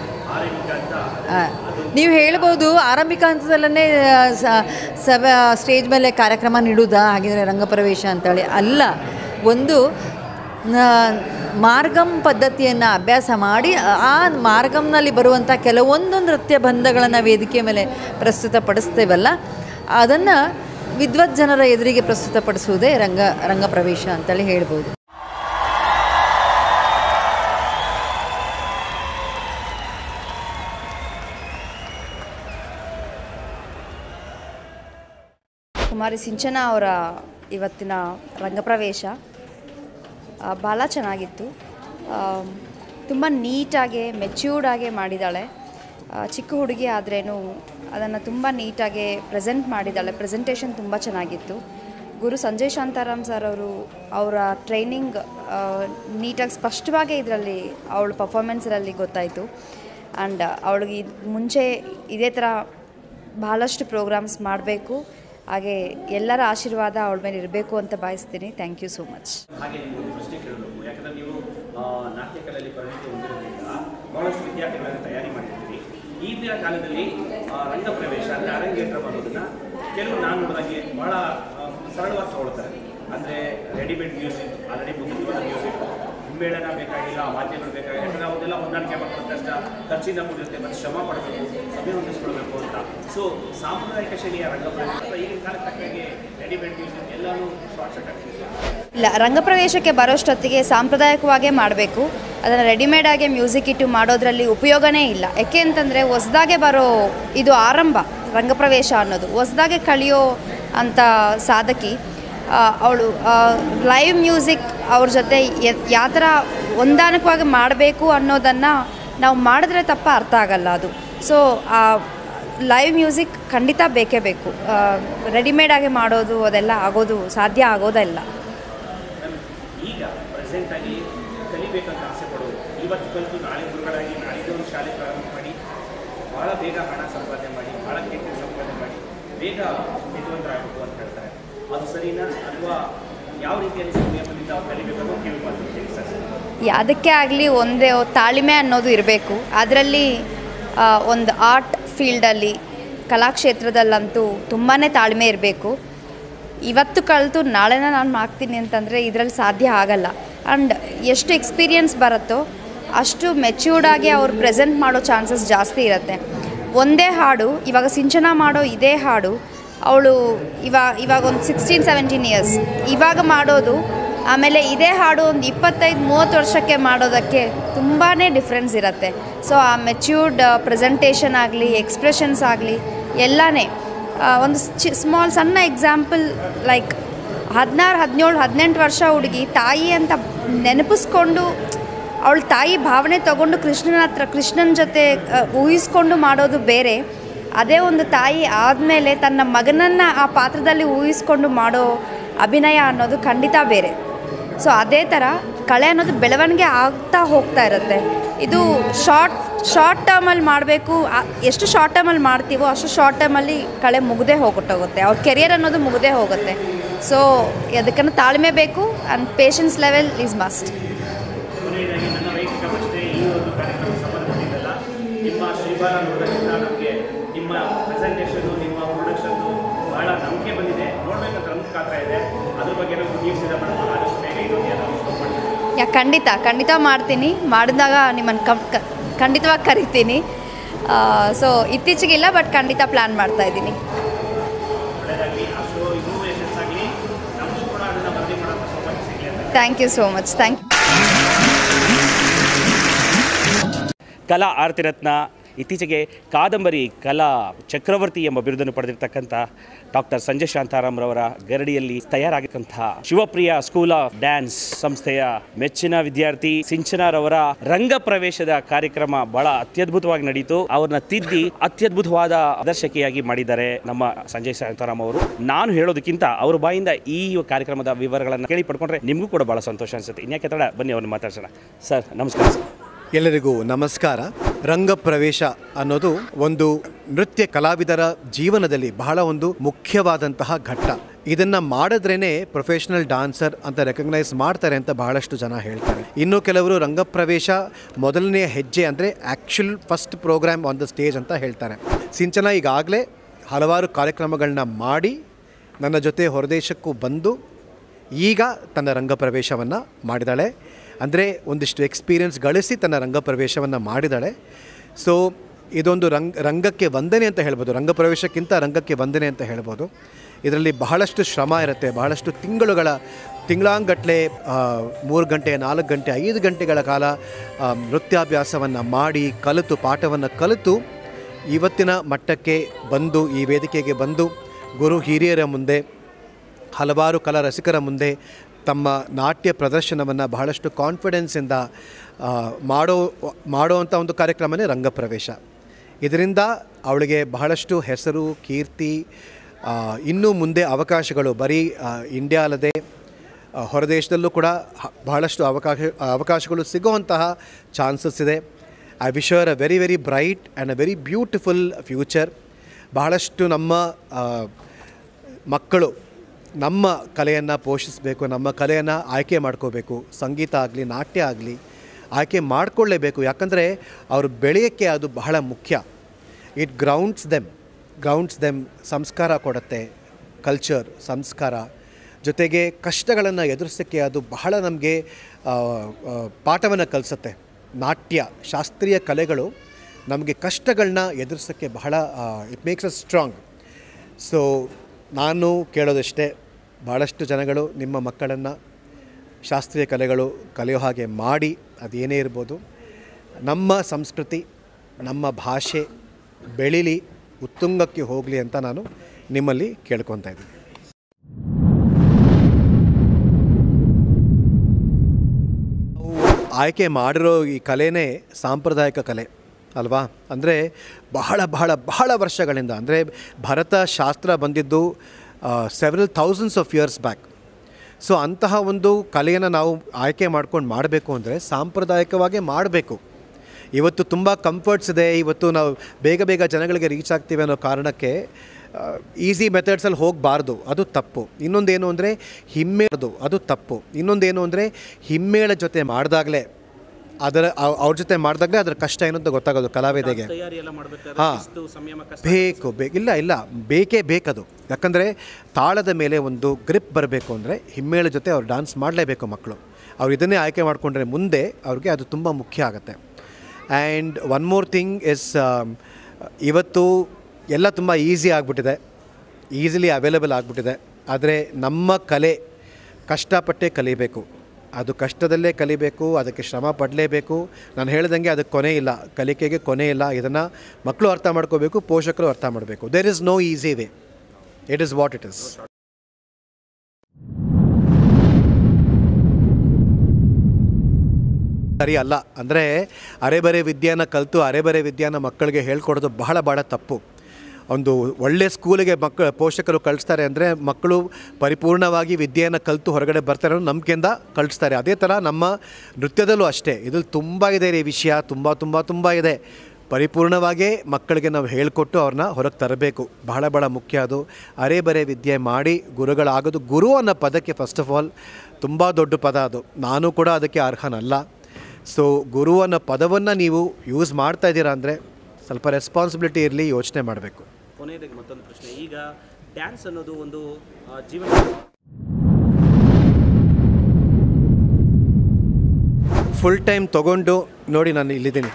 ಆ, ನೀವು ಹೇಳ್ಬೋದು ಆರಂಭಿಕ ಹಂತದಲ್ಲೇ ಸಭ ಸ್ಟೇಜ್ ಮೇಲೆ ಕಾರ್ಯಕ್ರಮ ನೀಡುವುದಾ ಹಾಗಿದ್ರೆ ರಂಗಪ್ರವೇಶ ಅಂತೇಳಿ ಅಲ್ಲ ಒಂದು ನ- ಮಾರ್ಗಮ್ ಪದ್ಧತಿಯನ್ನು ಅಭ್ಯಾಸ ಮಾಡಿ ಆ ಮಾರ್ಗಮ್ನಲ್ಲಿ ಬರುವಂಥ ಕೆಲವೊಂದು ನೃತ್ಯ ಬಂಧಗಳನ್ನು ವೇದಿಕೆ ಮೇಲೆ ಪ್ರಸ್ತುತಪಡಿಸ್ತೇವಲ್ಲ ಅದನ್ನು ವಿದ್ವತ್ ಜನರ ಎದುರಿಗೆ ಪ್ರಸ್ತುತಪಡಿಸುವುದೇ ರಂಗ ರಂಗಪ್ರವೇಶ ಅಂತೇಳಿ ಹೇಳ್ಬೋದು ಕುಮಾರಿ ಸಿಂಚನ ಅವರ ಇವತ್ತಿನ ರಂಗಪ್ರವೇಶ ಆ, ಭಾಳ ಚೆನ್ನಾಗಿತ್ತು ತುಂಬ ನೀಟಾಗಿ ಮೆಚ್ಯೂರ್ಡಾಗೆ ಮಾಡಿದ್ದಾಳೆ ಆ, ಚಿಕ್ಕ ಹುಡುಗಿ ಆದ್ರೇನು ಅದನ್ನು ತುಂಬ ನೀಟಾಗಿ ಪ್ರೆಸೆಂಟ್ ಮಾಡಿದ್ದಾಳೆ ಪ್ರೆಸೆಂಟೇಷನ್ ತುಂಬ ಚೆನ್ನಾಗಿತ್ತು ಗುರು ಸಂಜಯ್ ಶಾಂತಾರಾಮ್ ಸರ್ ಅವರು ಅವರ ಟ್ರೈನಿಂಗ್ ನೀಟಾಗಿ ಸ್ಪಷ್ಟವಾಗಿ ಇದರಲ್ಲಿ ಅವಳ ಪರ್ಫಾರ್ಮೆನ್ಸರಲ್ಲಿ ಗೊತ್ತಾಯಿತು ಆ್ಯಂಡ್ ಅವಳಿಗೆ ಇದ್- ಮುಂಚೆ ಇದೇ ಥರ ಬಹಳಷ್ಟು ಪ್ರೋಗ್ರಾಮ್ಸ್ ಮಾಡಬೇಕು ಹಾಗೆ ಎಲ್ಲರ ಆಶೀರ್ವಾದ ಅವಳ ಮೇಲೆ ಇರಬೇಕು ಅಂತ ಭಾವಿಸ್ತೀನಿ ಥ್ಯಾಂಕ್ ಯು ಸೋ ಮಚ್ ಹಾಗೆ ನಿಮ್ಗೊಂದು ಪ್ರಶ್ನೆ ಕೇಳಬೇಕು ಯಾಕಂದ್ರೆ ನೀವು ಆ, ನಾಟ್ಯ ಕಲೆಯಲ್ಲಿ ಪರಿಣಿತಿ ಹೊಂದಿರೋದ್ರಿಂದ ಬಹಳಷ್ಟು ವಿದ್ಯಾರ್ಥಿಗಳನ್ನು ತಯಾರಿ ಮಾಡಿರ್ತೀರಿ ಈಗಿನ ಕಾಲದಲ್ಲಿ ಆ, ರಂಗ ಪ್ರವೇಶ ಅಂದರೆ ಅರಂಗೇಟ್ರಂ ಅನ್ನೋದನ್ನ ಕೆಲವು ನಾನು ನೋಡಿದಾಗೆ ಬಹಳ ಆ, ಸರಳವಾಗಿ ತಗೊಳ್ತಾರೆ ಅಂದರೆ ರೆಡಿಮೇಡ್ ಮ್ಯೂಸಿಕ್ ಆಲ್ರೆಡಿ ಮುದ್ರಿತವಾದ ಮ್ಯೂಸಿಕ್ ಹಿಮ್ಮೇಳನ ಬೇಕಾಗಿಲ್ಲ ವಾದ್ಯಗಳು ಬೇಕಾಗಿಲ್ಲ ಯಾಕಂದ್ರೆ ಅವನ್ನೆಲ್ಲ ಹೊಂದಾಣಿಕೆ ಮಾಡ್ಕೊಂಡಷ್ಟ ಖರ್ಚಿಂದ ಕೂಡಿರುತ್ತೆ ಮತ್ತು ಶ್ರಮ ಪಡಬೇಕು ಸಮಯ ಹೊಂದಿಸ್ಕೊಳ್ಬೇಕು ಅಂತ ಸೊ ಸಾಂಪ್ರದಾಯಿಕ ಶೈಲಿಯ ರಂಗ ಪ್ರವೇಶ ಅಥವಾ ಈಗಿನ ಕಾಲಕ್ಕೆ ತಕ್ಕಾಗೆ ರೆಡಿಮೇಡ್ ಮ್ಯೂಸಿಕ್ ಎಲ್ಲನೂ ಶಾರ್ಟ್ ಶಾರ್ಟ್ ಆಗ್ತಿದೆ ಇಲ್ಲ ರಂಗಪ್ರವೇಶಕ್ಕೆ ಬರೋಷ್ಟೊತ್ತಿಗೆ ಸಾಂಪ್ರದಾಯಿಕವಾಗೇ ಮಾಡಬೇಕು ಅದನ್ನು ರೆಡಿಮೇಡಾಗಿ ಮ್ಯೂಸಿಕ್ ಇಟ್ಟು ಮಾಡೋದ್ರಲ್ಲಿ ಉಪಯೋಗನೇ ಇಲ್ಲ ಯಾಕೆ ಅಂತಂದರೆ ಹೊಸ್ದಾಗೆ ಬರೋ ಇದು ಆರಂಭ ರಂಗಪ್ರವೇಶ ಅನ್ನೋದು ಹೊಸ್ದಾಗೆ ಕಳಿಯೋ ಅಂಥ ಸಾಧಕಿ ಅವಳು ಲೈವ್ ಮ್ಯೂಸಿಕ್ ಅವ್ರ ಜೊತೆ ಯಾವ ಥರ ಹೊಂದಾಣಿಕವಾಗಿ ಮಾಡಬೇಕು ಅನ್ನೋದನ್ನು ನಾವು ಮಾಡಿದ್ರೆ ತಪ್ಪ ಅರ್ಥ ಆಗಲ್ಲ ಅದು ಸೊ ಲೈವ್ ಮ್ಯೂಸಿಕ್ ಖಂಡಿತ ಬೇಕೇ ಬೇಕು ರೆಡಿಮೇಡಾಗಿ ಮಾಡೋದು ಅದೆಲ್ಲ ಆಗೋದು ಸಾಧ್ಯ ಆಗೋದಿಲ್ಲ ಈಗ ಪ್ರೆಸೆಂಟ್ ಆಗಿ ಕಲಿಬೇಕಂತ ಆಸೆ ಪಡೋರು ಇವತ್ತು ಕಲಿತು ನಾಳೆ ಗುರುಗಳಾಗಿ ನಾಳಿದ್ದು ಒಂದು ಶಾಲೆ ಪ್ರಾರಂಭ ಮಾಡಿ ಭಾಳ ಬೇಗ ಹಣ ಸಂಪಾದನೆ ಮಾಡಿ ಭಾಳ ಕೀರ್ತಿ ಸಂಪಾದನೆ ಮಾಡಿ ಬೇಗ ವಿದ್ವಂತರಾಗಬೇಕು ಅಂತ ಹೇಳ್ತಾರೆ ಅದು ಸರಿನಾ ಅಥವಾ ಯಾವ ರೀತಿಯಲ್ಲಿ ಸಂಯಮದಿಂದ ಅವ್ರು ಕಲಿಬೇಕನ್ನೋ ಕಿವಿ ಮಾತು ಹೇಳಿ ಸರ್ ಯಾವುದಕ್ಕೆ ಆಗಲಿ ಒಂದೇ ತಾಳ್ಮೆ ಅನ್ನೋದು ಇರಬೇಕು ಅದರಲ್ಲಿ ಒಂದು ಆರ್ಟ್ ಫೀಲ್ಡಲ್ಲಿ ಕಲಾಕ್ಷೇತ್ರದಲ್ಲಂತೂ ತುಂಬಾ ತಾಳ್ಮೆ ಇರಬೇಕು ಇವತ್ತು ಕಲಿತು ನಾಳೆನ ನಾನು ಮಾಡ್ತೀನಿ ಅಂತಂದರೆ ಇದರಲ್ಲಿ ಸಾಧ್ಯ ಆಗಲ್ಲ ಆ್ಯಂಡ್ ಎಷ್ಟು ಎಕ್ಸ್ಪೀರಿಯನ್ಸ್ ಬರುತ್ತೋ ಅಷ್ಟು ಮೆಚ್ಯೂರ್ಡಾಗಿ ಅವ್ರು ಪ್ರೆಸೆಂಟ್ ಮಾಡೋ ಚಾನ್ಸಸ್ ಜಾಸ್ತಿ ಇರುತ್ತೆ ಒಂದೇ ಹಾಡು ಇವಾಗ ಸಿಂಚನ ಮಾಡೋ ಇದೇ ಹಾಡು ಅವಳು ಇವಾಗ ಇವಾಗ ಒಂದು ಸಿಕ್ಸ್ಟೀನ್ ಸೆವೆಂಟೀನ್ ಇಯರ್ಸ್ ಇವಾಗ ಮಾಡೋದು ಆಮೇಲೆ ಇದೇ ಹಾಡು ಒಂದು ಇಪ್ಪತ್ತೈದು ಮೂವತ್ತು ವರ್ಷಕ್ಕೆ ಮಾಡೋದಕ್ಕೆ ತುಂಬಾ ಡಿಫ್ರೆನ್ಸ್ ಇರುತ್ತೆ ಸೊ ಆ ಮೆಚ್ಯೂರ್ಡ್ ಪ್ರೆಸೆಂಟೇಷನ್ ಆಗಲಿ ಎಕ್ಸ್ಪ್ರೆಷನ್ಸ್ ಆಗಲಿ ಎಲ್ಲನೇ ಆ, ಒಂದು ಚಿ ಸ್ಮಾಲ್ ಸಣ್ಣ ಎಕ್ಸಾಂಪಲ್ ಲೈಕ್ ಹದಿನಾರು ಹದಿನೇಳು ಹದಿನೆಂಟು ವರ್ಷ ಹುಡುಗಿ ತಾಯಿ ಅಂತ ನೆನಪಿಸ್ಕೊಂಡು ಅವಳ ತಾಯಿ ಭಾವನೆ ತಗೊಂಡು ಕೃಷ್ಣನ ಹತ್ರ ಕೃಷ್ಣನ ಜೊತೆ ಆ, ಊಹಿಸ್ಕೊಂಡು ಮಾಡೋದು ಬೇರೆ ಅದೇ ಒಂದು ತಾಯಿ ಆದಮೇಲೆ ತನ್ನ ಮಗನನ್ನು ಆ ಪಾತ್ರದಲ್ಲಿ ಊಹಿಸ್ಕೊಂಡು ಮಾಡೋ ಅಭಿನಯ ಅನ್ನೋದು ಖಂಡಿತ ಬೇರೆ ಸೊ ಅದೇ ಥರ ಕಳೆ ಅನ್ನೋದು ಬೆಳವಣಿಗೆ ಆಗ್ತಾ ಹೋಗ್ತಾ ಇರುತ್ತೆ ಇದು ಶಾರ್ಟ್ ಶಾರ್ಟ್ ಟರ್ಮಲ್ಲಿ ಮಾಡಬೇಕು ಎಷ್ಟು ಶಾರ್ಟ್ ಟರ್ಮಲ್ಲಿ ಮಾಡ್ತೀವೋ ಅಷ್ಟು ಶಾರ್ಟ್ ಟರ್ಮಲ್ಲಿ ಕಳೆ ಮುಗದೆ ಹೋಗುತ್ತೆ ಅವ್ರ ಕೆರಿಯರ್ ಅನ್ನೋದು ಮುಗದೆ ಹೋಗುತ್ತೆ ಸೊ ಅದಕ್ಕನ್ನು ತಾಳ್ಮೆ ಬೇಕು and patience level is must ಕೊನೆಯದಾಗಿ ನನ್ನ ವೈಯಕ್ತಿಕ ಪ್ರಶ್ನೆ ಈ ಒಂದು ಕಾರ್ಯಕ್ರಮ ಸಂಬಂಧಪಟ್ಟಿದ್ದಲ್ಲ ನಿಮ್ಮ ಶ್ರೀಬಾಲ ನೋಡೋದ್ರಿಂದ ನಮಗೆ ನಿಮ್ಮ ಪ್ರೆಸೆಂಟೇಷನು ನಿಮ್ಮ ಪ್ರೊಡಕ್ಷನ್ನು ಬಹಳ ನಂಬಿಕೆ ಬಂದಿದೆ ನೋಡ್ಬೇಕಂತ ನಮ್ಗೆ ಕಾತ್ರ ಇದೆ ಅದ್ರ ಬಗ್ಗೆ ನಾವು ನೀವು ಸಿದ್ಧ ಮಾಡೋದು ಆದಷ್ಟು ಬೇಗ ಇದೊಂದು ಏನಾದರೂ ಶುರು ಮಾಡ್ತೀವಿ ಯಾ ಖಂಡಿತ ಖಂಡಿತ ಮಾಡ್ತೀನಿ ಮಾಡಿದಾಗ ನಿಮ್ಮನ್ನು ಕಂ ಕ- ಖಂಡಿತವಾಗಿ ಕರಿತೀನಿ ಸೊ ಇತ್ತೀಚೆಗಿಲ್ಲ ಬಟ್ ಖಂಡಿತ ಪ್ಲ್ಯಾನ್ ಮಾಡ್ತಾ ಇದ್ದೀನಿ ಒಳ್ಳೆಯದಾಗಲಿ ಆ ಶೋ ಇನ್ನೂ ಯಶಸ್ಸಾಗಲಿ ನಮಗೂ ಕೂಡ ಅದನ್ನು ವರದಿ ಮಾಡೋಂಥ ಸೌಭಾಗ್ಯ ಸಿಗಲಿ ಅಂತ thank you so much thank you ಕಲಾ ಆರ್ತಿರತ್ನ ಇತ್ತೀಚೆಗೆ ಕಾದಂಬರಿ ಕಲಾ ಚಕ್ರವರ್ತಿ ಎಂಬ ಬಿರುದನ್ನು ಪಡೆದಿರ್ತಕ್ಕಂಥ ಡಾಕ್ಟರ್ ಸಂಜಯ್ ಶಾಂತಾರಾಮ್ರವರ ಗರಡಿಯಲ್ಲಿ ತಯಾರಾಗಿರ್ತಕ್ಕಂತಹ ಶಿವಪ್ರಿಯ ಸ್ಕೂಲ್ ಆಫ್ ಡ್ಯಾನ್ಸ್ ಸಂಸ್ಥೆಯ ಮೆಚ್ಚಿನ ವಿದ್ಯಾರ್ಥಿ ಸಿಂಚನಾರವರ ರಂಗ ಪ್ರವೇಶದ ಕಾರ್ಯಕ್ರಮ ಬಹಳ ಅತ್ಯದ್ಭುತವಾಗಿ ನಡೀತು ಅವ್ರನ್ನ ತಿದ್ದಿ ಅತ್ಯದ್ಭುತವಾದ ದರ್ಶಕಿಯಾಗಿ ಮಾಡಿದ್ದಾರೆ ನಮ್ಮ ಸಂಜಯ್ ಶಾಂತಾರಾಮ್ ಅವರು ನಾನು ಹೇಳೋದಕ್ಕಿಂತ ಅವ್ರ ಬಾಯಿಂದ ಈ ಕಾರ್ಯಕ್ರಮದ ವಿವರಗಳನ್ನು ಕೇಳಿ ಪಡ್ಕೊಂಡ್ರೆ ನಿಮಗೂ ಕೂಡ ಬಹಳ ಸಂತೋಷ ಅನಿಸುತ್ತೆ ಇನ್ಯಾಕೆ ತಡ ಬನ್ನಿ ಅವ್ರನ್ನ ಮಾತಾಡ್ಸೋಣ ಸರ್ ನಮಸ್ಕಾರ ಸರ್ ಎಲ್ಲರಿಗೂ ನಮಸ್ಕಾರ ರಂಗಪ್ರವೇಶ ಅನ್ನೋದು ಒಂದು ನೃತ್ಯ ಕಲಾವಿದರ ಜೀವನದಲ್ಲಿ ಬಹಳ ಒಂದು ಮುಖ್ಯವಾದಂತಹ ಘಟ್ಟ ಇದನ್ನ ಮಾಡಿದ್ರೇನೆ ಪ್ರೊಫೆಷನಲ್ ಡಾನ್ಸರ್ ಅಂತ ರೆಕಗ್ನೈಸ್ ಮಾಡ್ತಾರೆ ಅಂತ ಬಹಳಷ್ಟು ಜನ ಹೇಳ್ತಾರೆ ಇನ್ನು ಕೆಲವರು ರಂಗಪ್ರವೇಶ ಮೊದಲನೇ ಹೆಜ್ಜೆ ಅಂದರೆ actual first programme on the stage ಅಂತ ಹೇಳ್ತಾರೆ ಸಿಂಚನ ಈಗಾಗಲೇ ಹಲವಾರು ಕಾರ್ಯಕ್ರಮಗಳನ್ನ ಮಾಡಿ ನನ್ನ ಜೊತೆ ಹೊರದೇಶಕ್ಕೂ ಬಂದು ಈಗ ತನ್ನ ರಂಗಪ್ರವೇಶವನ್ನು ಮಾಡಿದಾಳೆ ಅಂದರೆ ಒಂದಿಷ್ಟು ಎಕ್ಸ್ಪೀರಿಯನ್ಸ್ ಗಳಿಸಿ ತನ್ನ ರಂಗಪ್ರವೇಶವನ್ನು ಮಾಡಿದಾಳೆ ಸೊ ಇದೊಂದು ರಂಗ್ ರಂಗಕ್ಕೆ ವಂದನೆ ಅಂತ ಹೇಳ್ಬೋದು ರಂಗಪ್ರವೇಶಕ್ಕಿಂತ ರಂಗಕ್ಕೆ ವಂದನೆ ಅಂತ ಹೇಳ್ಬೋದು ಇದರಲ್ಲಿ ಬಹಳಷ್ಟು ಶ್ರಮ ಇರುತ್ತೆ ಬಹಳಷ್ಟು ತಿಂಗಳುಗಳ ತಿಂಗಳಾಂಗಟ್ಲೆ ಮೂರು ಗಂಟೆ ನಾಲ್ಕು ಗಂಟೆ ಐದು ಗಂಟೆಗಳ ಕಾಲ ಆ, ನೃತ್ಯಾಭ್ಯಾಸವನ್ನು ಮಾಡಿ ಕಲಿತು ಪಾಠವನ್ನು ಕಲಿತು ಇವತ್ತಿನ ಮಟ್ಟಕ್ಕೆ ಬಂದು ಈ ವೇದಿಕೆಗೆ ಬಂದು ಗುರು ಹಿರಿಯರ ಮುಂದೆ ಹಲವಾರು ಕಲಾ ರಸಿಕರ ಮುಂದೆ ತಮ್ಮ ನಾಟ್ಯ ಪ್ರದರ್ಶನವನ್ನು ಬಹಳಷ್ಟು ಕಾನ್ಫಿಡೆನ್ಸಿಂದ ಆ, ಮಾಡೋ ಮಾಡೋವಂಥ ಒಂದು ಕಾರ್ಯಕ್ರಮನೇ ರಂಗಪ್ರವೇಶ ಇದರಿಂದ ಅವಳಿಗೆ ಬಹಳಷ್ಟು ಹೆಸರು ಕೀರ್ತಿ ಆ, ಇನ್ನೂ ಮುಂದೆ ಅವಕಾಶಗಳು ಬರೀ ಆ, ಇಂಡಿಯಾ ಅಲ್ಲದೆ ಆ, ಹೊರದೇಶದಲ್ಲೂ ಕೂಡ ಹ- ಬಹಳಷ್ಟು ಅವಕಾಶ ಅವಕಾಶಗಳು ಸಿಗುವಂತಹ ಚಾನ್ಸಸ್ ಇದೆ I wish a very very bright and a very beautiful future ಬಹಳಷ್ಟು ನಮ್ಮ ಆ, ಮಕ್ಕಳು ನಮ್ಮ ಕಲೆಯನ್ನು ಪೋಷಿಸಬೇಕು ನಮ್ಮ ಕಲೆಯನ್ನು ಆಯ್ಕೆ ಮಾಡ್ಕೋಬೇಕು ಸಂಗೀತ ಆಗಲಿ ನಾಟ್ಯ ಆಗಲಿ ಆಯ್ಕೆ ಮಾಡಿಕೊಳ್ಳೇಬೇಕು ಯಾಕಂದರೆ ಅವರು ಬೆಳೆಯೋಕ್ಕೆ ಅದು ಬಹಳ ಮುಖ್ಯ it grounds them grounds them ಸಂಸ್ಕಾರ ಕೊಡುತ್ತೆ ಕಲ್ಚರ್ ಸಂಸ್ಕಾರ ಜೊತೆಗೆ ಕಷ್ಟಗಳನ್ನು ಎದುರಿಸೋಕ್ಕೆ ಅದು ಬಹಳ ನಮಗೆ ಪಾಠವನ್ನು ಕಲಿಸುತ್ತೆ ನಾಟ್ಯ ಶಾಸ್ತ್ರೀಯ ಕಲೆಗಳು ನಮಗೆ ಕಷ್ಟಗಳನ್ನ ಎದುರಿಸೋಕ್ಕೆ ಬಹಳ it makes a strong so ನಾನು ಕೇಳೋದಷ್ಟೇ ಭಾಳಷ್ಟು ಜನಗಳು ನಿಮ್ಮ ಮಕ್ಕಳನ್ನು ಶಾಸ್ತ್ರೀಯ ಕಲೆಗಳು ಕಲಿಯೋ ಹಾಗೆ ಮಾಡಿ ಅದೇನೇ ಇರ್ಬೋದು ನಮ್ಮ ಸಂಸ್ಕೃತಿ ನಮ್ಮ ಭಾಷೆ ಬೆಳೀಲಿ ಉತ್ತುಂಗಕ್ಕೆ ಹೋಗಲಿ ಅಂತ ನಾನು ನಿಮ್ಮಲ್ಲಿ ಕೇಳ್ಕೊತಾ ಇದ್ದೀನಿ ನಾವು ಆಯ್ಕೆ ಮಾಡಿರೋ ಈ ಕಲೆನೇ ಸಾಂಪ್ರದಾಯಿಕ ಕಲೆ ಅಲ್ವಾ ಅಂದರೆ ಬಹಳ ಬಹಳ ಬಹಳ ವರ್ಷಗಳಿಂದ ಅಂದರೆ ಭರತ ಶಾಸ್ತ್ರ ಬಂದಿದ್ದು several thousands of years back so ಅಂತಹ ಒಂದು ಕಲೆಯನ್ನು ನಾವು ಆಯ್ಕೆ ಮಾಡ್ಕೊಂಡು ಮಾಡಬೇಕು ಅಂದರೆ ಸಾಂಪ್ರದಾಯಿಕವಾಗೇ ಮಾಡಬೇಕು ಇವತ್ತು ತುಂಬ ಕಂಫರ್ಟ್ಸ್ ಇದೆ ಇವತ್ತು ನಾವು ಬೇಗ ಬೇಗ ಜನಗಳಿಗೆ ರೀಚ್ ಆಗ್ತೀವಿ ಅನ್ನೋ ಕಾರಣಕ್ಕೆ ಈಸಿ ಮೆಥಡ್ಸಲ್ಲಿ ಹೋಗಬಾರ್ದು ಅದು ತಪ್ಪು ಇನ್ನೊಂದೇನು ಅಂದರೆ ಹಿಮ್ಮೇಳದು ಅದು ತಪ್ಪು ಇನ್ನೊಂದೇನು ಅಂದರೆ ಹಿಮ್ಮೇಳ ಜೊತೆ ಮಾಡಿದಾಗಲೇ ಅದರ ಅವ್- ಅವ್ರ ಜೊತೆ ಮಾಡಿದಾಗಲೇ ಅದರ ಕಷ್ಟ ಏನು ಅಂತ ಗೊತ್ತಾಗೋದು ಕಲಾವಿದೆಗೆ ತಯಾರಿ ಎಲ್ಲ ಮಾಡಬೇಕಾದ್ರೆ ಹಾಂ ಶಿಸ್ತು, ಸಂಯಮ ಕಷ್ಟ ಬೇಕು ಬೇಕು ಇಲ್ಲ ಇಲ್ಲ ಬೇಕೇ ಬೇಕದು ಯಾಕಂದರೆ ತಾಳದ ಮೇಲೆ ಒಂದು ಗ್ರಿಪ್ ಬರಬೇಕು ಅಂದರೆ ಹಿಮ್ಮೇಳ ಜೊತೆ ಅವ್ರು ಡಾನ್ಸ್ ಮಾಡಲೇಬೇಕು ಮಕ್ಕಳು ಅವ್ರು ಇದನ್ನೇ ಆಯ್ಕೆ ಮಾಡಿಕೊಂಡ್ರೆ ಮುಂದೆ ಅವ್ರಿಗೆ ಅದು ತುಂಬ ಮುಖ್ಯ ಆಗುತ್ತೆ and one more thing is ಇವತ್ತು ಎಲ್ಲ ತುಂಬ ಈಸಿ ಆಗಿಬಿಟ್ಟಿದೆ ಈಸಿಲಿ ಅವೈಲೇಬಲ್ ಆಗಿಬಿಟ್ಟಿದೆ ಆದರೆ ನಮ್ಮ ಕಲೆ ಕಷ್ಟಪಟ್ಟೇ ಕಲಿಬೇಕು ಅದು ಕಷ್ಟದಲ್ಲೇ ಕಲಿಬೇಕು ಅದಕ್ಕೆ ಶ್ರಮ ಪಡಲೇಬೇಕು ನಾನು ಹೇಳ್ದಂಗೆ ಅದಕ್ಕೆ ಕೊನೆ ಇಲ್ಲ ಕಲಿಕೆಗೆ ಕೊನೆ ಇಲ್ಲ ಇದನ್ನು ಮಕ್ಕಳು ಅರ್ಥ ಮಾಡ್ಕೋಬೇಕು ಪೋಷಕರು ಅರ್ಥ ಮಾಡಬೇಕು there is no easy way it is what it is ಸರಿ ಅಲ್ಲ ಅಂದರೆ ಅರೆಬರೆ ವಿದ್ಯೆನ ಕಲಿತು ಅರೆಬರೆ ವಿದ್ಯೆನ ಮಕ್ಕಳಿಗೆ ಹೇಳ್ಕೊಡೋದು ಬಹಳ ಭಾಳ ತಪ್ಪು ಒಂದು ಒಳ್ಳೆ ಸ್ಕೂಲಿಗೆ ಮಕ್ಕಳು ಪೋಷಕರು ಕಳಿಸ್ತಾರೆ ಅಂದರೆ ಮಕ್ಕಳು ಪರಿಪೂರ್ಣವಾಗಿ ವಿದ್ಯೆಯನ್ನು ಕಲಿತು ಹೊರಗಡೆ ಬರ್ತಾರೆ ಅನ್ನೋ ನಂಬಿಕೆಯಿಂದ ಕಳಿಸ್ತಾರೆ ಅದೇ ಥರ ನಮ್ಮ ನೃತ್ಯದಲ್ಲೂ ಅಷ್ಟೇ ಇದ್ರಲ್ಲಿ ತುಂಬ ಇದೆ ಈ ವಿಷಯ ತುಂಬ ತುಂಬ ತುಂಬ ಇದೆ ಪರಿಪೂರ್ಣವಾಗೇ ಮಕ್ಕಳಿಗೆ ನಾವು ಹೇಳಿಕೊಟ್ಟು ಅವ್ರನ್ನ ಹೊರಗೆ ತರಬೇಕು ಬಹಳ ಭಾಳ ಮುಖ್ಯ ಅದು ಅರೆ ಬರೆ ವಿದ್ಯೆ ಮಾಡಿ ಗುರುಗಳಾಗೋದು ಗುರು ಅನ್ನೋ ಪದಕ್ಕೆ ಫಸ್ಟ್ ಆಫ್ ಆಲ್ ತುಂಬ ದೊಡ್ಡ ಪದ ಅದು ನಾನು ಕೂಡ ಅದಕ್ಕೆ ಅರ್ಹನಲ್ಲ ಸೊ ಗುರು ಅನ್ನೋ ಪದವನ್ನು ನೀವು ಯೂಸ್ ಮಾಡ್ತಾ ಇದ್ದೀರಾ ಅಂದರೆ ಸ್ವಲ್ಪ ರೆಸ್ಪಾನ್ಸಿಬಿಲಿಟಿ ಇರಲಿ ಯೋಚನೆ ಮಾಡಬೇಕು ಕೊನೆಯದಾಗಿ ಮತ್ತೊಂದು ಪ್ರಶ್ನೆ ಈಗ ಡ್ಯಾನ್ಸ್ ಅನ್ನೋದು ಒಂದು ಆ, ಜೀವನ ಫುಲ್ ಟೈಮ್ ತೊಗೊಂಡು ನೋಡಿ ನಾನು ಇಲ್ಲಿದ್ದೀನಿ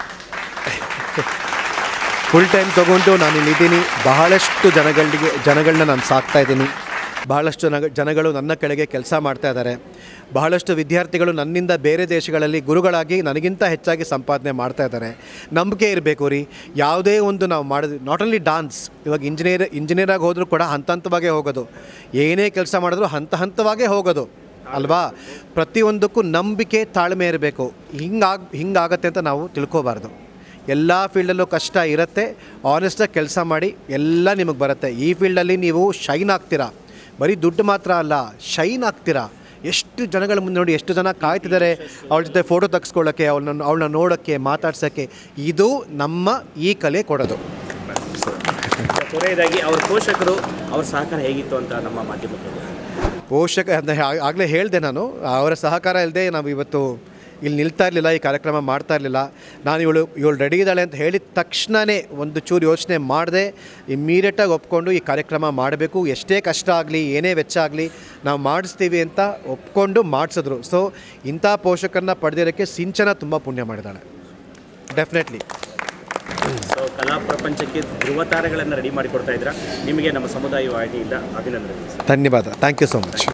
ಫುಲ್ ಟೈಮ್ ತೊಗೊಂಡು ನಾನು ಇಲ್ಲಿದ್ದೀನಿ ಬಹಳಷ್ಟು ಜನಗಳಿಗೆ ಜನಗಳನ್ನ ನಾನು ಸಾಕ್ತಾ ಇದ್ದೀನಿ ಬಹಳಷ್ಟು ಜನ ಜನಗಳು ನನ್ನ ಕೆಳಗೆ ಕೆಲಸ ಮಾಡ್ತಾ ಇದ್ದಾರೆ ಬಹಳಷ್ಟು ವಿದ್ಯಾರ್ಥಿಗಳು ನನ್ನಿಂದ ಬೇರೆ ದೇಶಗಳಲ್ಲಿ ಗುರುಗಳಾಗಿ ನನಗಿಂತ ಹೆಚ್ಚಾಗಿ ಸಂಪಾದನೆ ಮಾಡ್ತಾ ಇದ್ದಾರೆ ನಂಬಿಕೆ ಇರಬೇಕು ರೀ ಯಾವುದೇ ಒಂದು ನಾವು ಮಾಡಿದ್ವಿ ನಾಟ್ ಓನ್ಲಿ ಡಾನ್ಸ್ ಇವಾಗ ಇಂಜಿನಿಯರ್ ಇಂಜಿನಿಯರಾಗಿ ಹೋದರೂ ಕೂಡ ಹಂತ ಹಂತವಾಗೇ ಹೋಗೋದು ಏನೇ ಕೆಲಸ ಮಾಡಿದ್ರು ಹಂತ ಹಂತವಾಗೇ ಹೋಗೋದು ಅಲ್ವಾ ಪ್ರತಿಯೊಂದಕ್ಕೂ ನಂಬಿಕೆ ತಾಳ್ಮೆ ಇರಬೇಕು ಹಿಂಗಾಗಿ ಹಿಂಗಾಗತ್ತೆ ಅಂತ ನಾವು ತಿಳ್ಕೊಬಾರ್ದು ಎಲ್ಲ ಫೀಲ್ಡಲ್ಲೂ ಕಷ್ಟ ಇರುತ್ತೆ ಆನೆಸ್ಟಾಗಿ ಕೆಲಸ ಮಾಡಿ ಎಲ್ಲ ನಿಮಗೆ ಬರುತ್ತೆ ಈ ಫೀಲ್ಡಲ್ಲಿ ನೀವು ಶೈನ್ ಆಗ್ತೀರಾ ಬರೀ ದುಡ್ಡು ಮಾತ್ರ ಅಲ್ಲ ಶೈನ್ ಆಗ್ತೀರಾ ಎಷ್ಟು ಜನಗಳ ಮುಂದೆ ನೋಡಿ ಎಷ್ಟು ಜನ ಕಾಯ್ತಿದ್ದಾರೆ ಅವಳ ಜೊತೆ ಫೋಟೋ ತೆಗೆಸ್ಕೊಳ್ಳೋಕ್ಕೆ ಅವಳನ್ನ ಅವಳನ್ನ ನೋಡೋಕ್ಕೆ ಮಾತಾಡ್ಸೋಕ್ಕೆ ಇದು ನಮ್ಮ ಈ ಕಲೆ ಕೊಡೋದು ಕೊನೆಯದಾಗಿ ಅವ್ರ ಪೋಷಕರು ಅವ್ರ ಸಹಕಾರ ಹೇಗಿತ್ತು ಅಂತ ನಮ್ಮ ಮಾಧ್ಯಮಕ್ಕೆ ಪೋಷಕ ಅಂದರೆ ಆಗಲೇ ಹೇಳಿದೆ ನಾನು ಅವರ ಸಹಕಾರ ಇಲ್ಲದೆ ನಾವು ಇವತ್ತು ಇಲ್ಲಿ ನಿಲ್ತಾ ಇರಲಿಲ್ಲ ಈ ಕಾರ್ಯಕ್ರಮ ಮಾಡ್ತಾ ಇರಲಿಲ್ಲ ನಾನು ಇವಳು ಇವಳು ರೆಡಿ ಇದ್ದಾಳೆ ಅಂತ ಹೇಳಿದ ತಕ್ಷಣವೇ ಒಂದು ಚೂರು ಯೋಚನೆ ಮಾಡದೆ ಇಮ್ಮಿಡಿಯೇಟಾಗಿ ಒಪ್ಕೊಂಡು ಈ ಕಾರ್ಯಕ್ರಮ ಮಾಡಬೇಕು ಎಷ್ಟೇ ಕಷ್ಟ ಆಗಲಿ ಏನೇ ವೆಚ್ಚ ಆಗಲಿ ನಾವು ಮಾಡಿಸ್ತೀವಿ ಅಂತ ಒಪ್ಕೊಂಡು ಮಾಡಿಸಿದ್ರು ಸೊ ಇಂಥ ಪೋಷಕರನ್ನ ಪಡೆದಿರೋಕ್ಕೆ ಸಿಂಚನ ತುಂಬ ಪುಣ್ಯ ಮಾಡಿದ್ದಾಳೆ ಡೆಫಿನೆಟ್ಲಿ ಸೊ ಕಲಾ ಪ್ರಪಂಚಕ್ಕೆ ಧ್ರುವ ತಾರೆಗಳನ್ನು ರೆಡಿ ಮಾಡಿಕೊಡ್ತಾ ಇದ್ರ ನಿಮಗೆ ನಮ್ಮ ಸಮುದಾಯ ವಾಹಿನಿಯಿಂದ ಅಭಿನಂದನೆ ಧನ್ಯವಾದ ಥ್ಯಾಂಕ್ ಯು ಸೊ ಮಚ್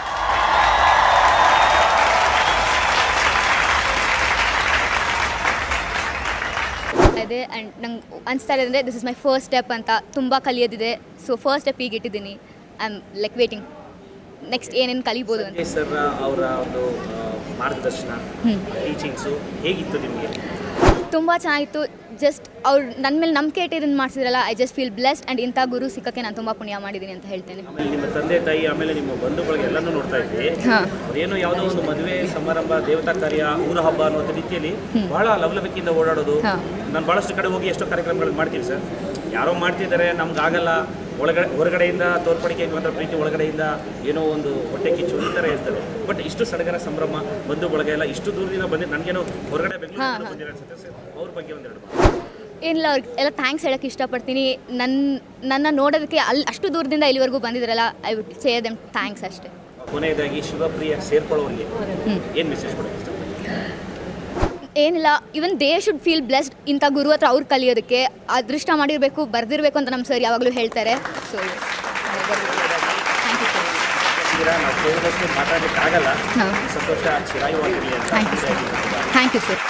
ಇದೆ ಆ್ಯಂಡ್ ನಂಗೆ ಅನಿಸ್ತಾ ಇದೆ ಅಂದರೆ this is my first step ಅಂತ ತುಂಬ ಕಲಿಯೋದಿದೆ ಸೊ ಫಸ್ಟ್ ಸ್ಟೆಪ್ ಈಗ ಇಟ್ಟಿದ್ದೀನಿ I am like waiting next ಏನೇನು ಕಲಿಬೋದು ಅಂತ ಸಂಜಯ್ ಸರ್ ಅವರ ಒಂದು ಆ, ಮಾರ್ಗದರ್ಶನ ಟೀಚಿಂಗ್ಸು ಹೇಗಿತ್ತು ನಿಮಗೆ ತುಂಬ ಚೆನ್ನಾಗಿತ್ತು ಜಸ್ಟ್ ಅವ್ರು ನನ್ನ ಮೇಲೆ ನಂಬಿಕೆ ಇಟ್ಟಿದ್ದನ್ನು ಮಾಡಿಸಿದ್ರಲ್ಲ I just feel blessed and ಇಂಥ ಗುರು ಸಿಕ್ಕಕ್ಕೆ ನಾನು ತುಂಬ ಪುಣ್ಯ ಮಾಡಿದ್ದೀನಿ ಅಂತ ಹೇಳ್ತೇನೆ ಆಮೇಲೆ ನಿಮ್ಮ ತಂದೆ ತಾಯಿ ಆಮೇಲೆ ನಿಮ್ಮ ಬಂಧುಗಳಿಗೆ ಎಲ್ಲನೂ ನೋಡ್ತಾ ಇದ್ವಿ ಹಾ. ಅವ್ರೇನೋ ಯಾವುದೋ ಒಂದು ಮದುವೆ ಸಮಾರಂಭ ದೇವತಾ ಕಾರ್ಯ ಊರ ಹಬ್ಬ ಅನ್ನೋ ರೀತಿಯಲ್ಲಿ ಬಹಳ ಲವಲವಿಕೆಯಿಂದ ಓಡಾಡೋದು ಹಾ. ನಾನು ಬಹಳಷ್ಟು ಕಡೆ ಹೋಗಿ ಎಷ್ಟೋ ಕಾರ್ಯಕ್ರಮಗಳು ಮಾಡ್ತೀವಿ ಸರ್ ಯಾರೋ ಮಾಡ್ತಿದ್ದಾರೆ ನಮ್ಗೆ ಆಗಲ್ಲ ಒಳಗಡೆ ಹೊರಗಡೆಯಿಂದ ತೋರ್ಪಡಿಕೆ ಮಾತ್ರ ಪ್ರೀತಿ ಒಳಗಡೆಯಿಂದ ಏನೋ ಒಂದು ಹೊಟ್ಟೆ ಕಿಚ್ಚು ಈ ಥರ ಇರ್ತದೆ ಬಟ್ ಇಷ್ಟು ಸಡಗರ ಸಂಭ್ರಮ ಬಂಧು ಬಳಗ ಎಲ್ಲ ಇಷ್ಟು ದೂರದಿಂದ ಬಂದು ನನಗೇನೋ ಹೊರಗಡೆ ಬೆಂಗಳೂರು ಬಂದಿರೋ ಅನ್ಸುತ್ತೆ ಸರ್ ಅವ್ರ ಬಗ್ಗೆ ಒಂದೆರಡು ಮಾತು. ಏನಿಲ್ಲ ಅವ್ರಿಗೆ ಎಲ್ಲ ಥ್ಯಾಂಕ್ಸ್ ಹೇಳೋಕ್ಕೆ ಇಷ್ಟಪಡ್ತೀನಿ ನನ್ನ ನನ್ನ ನೋಡೋದಕ್ಕೆ ಅಲ್ಲಿ ಅಷ್ಟು ದೂರದಿಂದ ಇಲ್ಲಿವರೆಗೂ ಬಂದಿದ್ರಲ್ಲ I would say them thanks ಅಷ್ಟೇ ಕೊನೆಯದಾಗಿ ಶಿವಪ್ರಿಯ ಸೇರ್ಕೊಳ್ಳೋರಿಗೆ ಏನು ಮೆಸೇಜ್ ಕೊಡೋಕ್ಕೆ ಇಷ್ಟಪಡ್ತೀನಿ ಏನಿಲ್ಲ even they should feel blessed ಇಂಥ ಗುರು ಹತ್ರ ಅವ್ರು ಕಲಿಯೋದಕ್ಕೆ ಅದೃಷ್ಟ ಮಾಡಿರಬೇಕು ಬರ್ದಿರಬೇಕು ಅಂತ ನಮ್ಮ ಸರ್ ಯಾವಾಗಲೂ ಹೇಳ್ತಾರೆ ಸೊ ಥ್ಯಾಂಕ್ ಯು ಸರ್ ಇದ್ದೀರಾ ನಾವು ಕೇಳಿದಷ್ಟು ಮಾತಾಡಲಿಕ್ಕೆ ಆಗಲ್ಲ ಹಾ. ಈ ಸಂತೋಷ ಚಿರಾಯುವಾಗಿರಲಿ ಅಂತ thank you sir thank you sir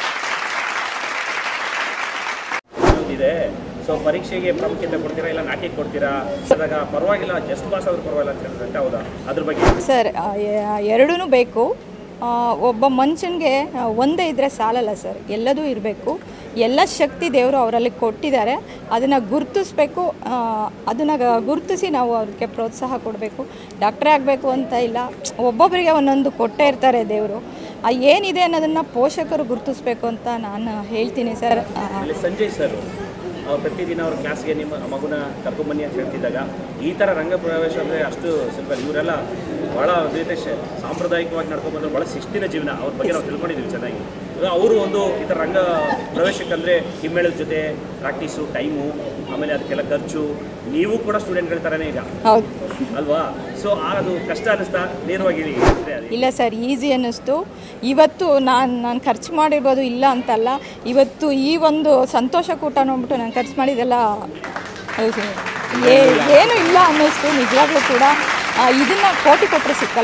ಇದೆ ಸೊ ಪರೀಕ್ಷೆಗೆ ಪ್ರಾಮುಖ್ಯತೆ ಕೊಡ್ತೀರಾ ಇಲ್ಲ ನಾಟ್ಯಕ್ಕೆ ಕೊಡ್ತೀರಾ ಅದಾಗ ಪರವಾಗಿಲ್ಲ ಜಸ್ಟ್ ಪಾಸ್ ಆದ್ರೂ ಪರವಾಗಿಲ್ಲ ಅಂತ ಹೇಳಿದ್ರೆ ಹೌದಾ ಅದ್ರ ಬಗ್ಗೆ ಸರ್ ಎರಡೂ ಬೇಕು ಆ, ಒಬ್ಬ ಮನುಷ್ಯನಿಗೆ ಒಂದೇ ಇದ್ದರೆ ಸಾಲಲ್ಲ ಸರ್ ಎಲ್ಲದೂ ಇರಬೇಕು ಎಲ್ಲ ಶಕ್ತಿ ದೇವರು ಅವರಲ್ಲಿ ಕೊಟ್ಟಿದ್ದಾರೆ ಅದನ್ನು ಗುರುತಿಸ್ಬೇಕು ಅದನ್ನು ಗುರುತಿಸಿ ನಾವು ಅವ್ರಿಗೆ ಪ್ರೋತ್ಸಾಹ ಕೊಡಬೇಕು ಡಾಕ್ಟ್ರೇ ಆಗಬೇಕು ಅಂತ ಇಲ್ಲ ಒಬ್ಬೊಬ್ಬರಿಗೆ ಒಂದೊಂದು ಕೊಟ್ಟೇ ಇರ್ತಾರೆ ದೇವರು ಆ ಏನಿದೆ ಅನ್ನೋದನ್ನು ಪೋಷಕರು ಗುರುತಿಸ್ಬೇಕು ಅಂತ ನಾನು ಹೇಳ್ತೀನಿ ಸರ್ ಆ, ಅಲ್ಲಿ ಸಂಜಯ್ ಸರ್ ಅವ್ರು ಪ್ರತಿದಿನ ಅವ್ರ ಕ್ಲಾಸ್ಗೆ ನಿಮ್ಮ ಮಗುನ ಕರ್ಕೊಂಬನ್ನಿ ಅಂತ ಹೇಳ್ತಿದ್ದಾಗ ಈ ಥರ ರಂಗ ಪ್ರವೇಶ ಅಂದರೆ ಅಷ್ಟು ಸ್ವಲ್ಪ ಇವರೆಲ್ಲ ಭಾಳ ಜೊತೆ ಶ- ಸಾಂಪ್ರದಾಯಿಕವಾಗಿ ನಡ್ಕೊಂಡ್ಬಂದ್ರೆ ಭಾಳ ಶಿಸ್ತಿನ ಜೀವನ ಅವ್ರ ಬಗ್ಗೆ ನಾವು ತಿಳ್ಕೊಂಡಿದ್ದೀವಿ ಚೆನ್ನಾಗಿ ಈಗ ಅವರು ಒಂದು ಈ ಥರ ರಂಗ ಪ್ರವೇಶಕ್ಕಂದರೆ ಹಿಮ್ಮೇಳದ ಜೊತೆ ಪ್ರಾಕ್ಟೀಸು ಟೈಮು ಆಮೇಲೆ ಅದಕ್ಕೆಲ್ಲ ಖರ್ಚು ನೀವು ಕೂಡ ಸ್ಟೂಡೆಂಟ್ಗಳ ಥರನೇ ಈಗ ಹೌದು ಅಲ್ವಾ ಸೊ ಅದು ಕಷ್ಟ ಅನ್ನಿಸ್ತಾ ನೇರವಾಗಿ ಹೇಳಿ ಅಂದ್ರೆ ಅದು ಇಲ್ಲ ಸರ್ ಈಸಿ ಅನ್ನಿಸ್ತು ಇವತ್ತು ನಾನು ನಾನು ಖರ್ಚು ಮಾಡಿರ್ಬೋದು ಇಲ್ಲ ಅಂತಲ್ಲ ಇವತ್ತು ಈ ಒಂದು ಸಂತೋಷ ಕೂಟ ನೋಡ್ಬಿಟ್ಟು ನಾನು ಖರ್ಚು ಮಾಡಿದೆಲ್ಲ ಅದು ಏ- ಏನೂ ಇಲ್ಲ ಅನ್ನಿಸ್ತು ನಿಜವಾಗ್ಲೂ ಕೂಡ ಇದನ್ನು ಕೋಟಿ ಕೊಟ್ಟರೆ ಸಿಕ್ಕಲ್ಲ ಸರ್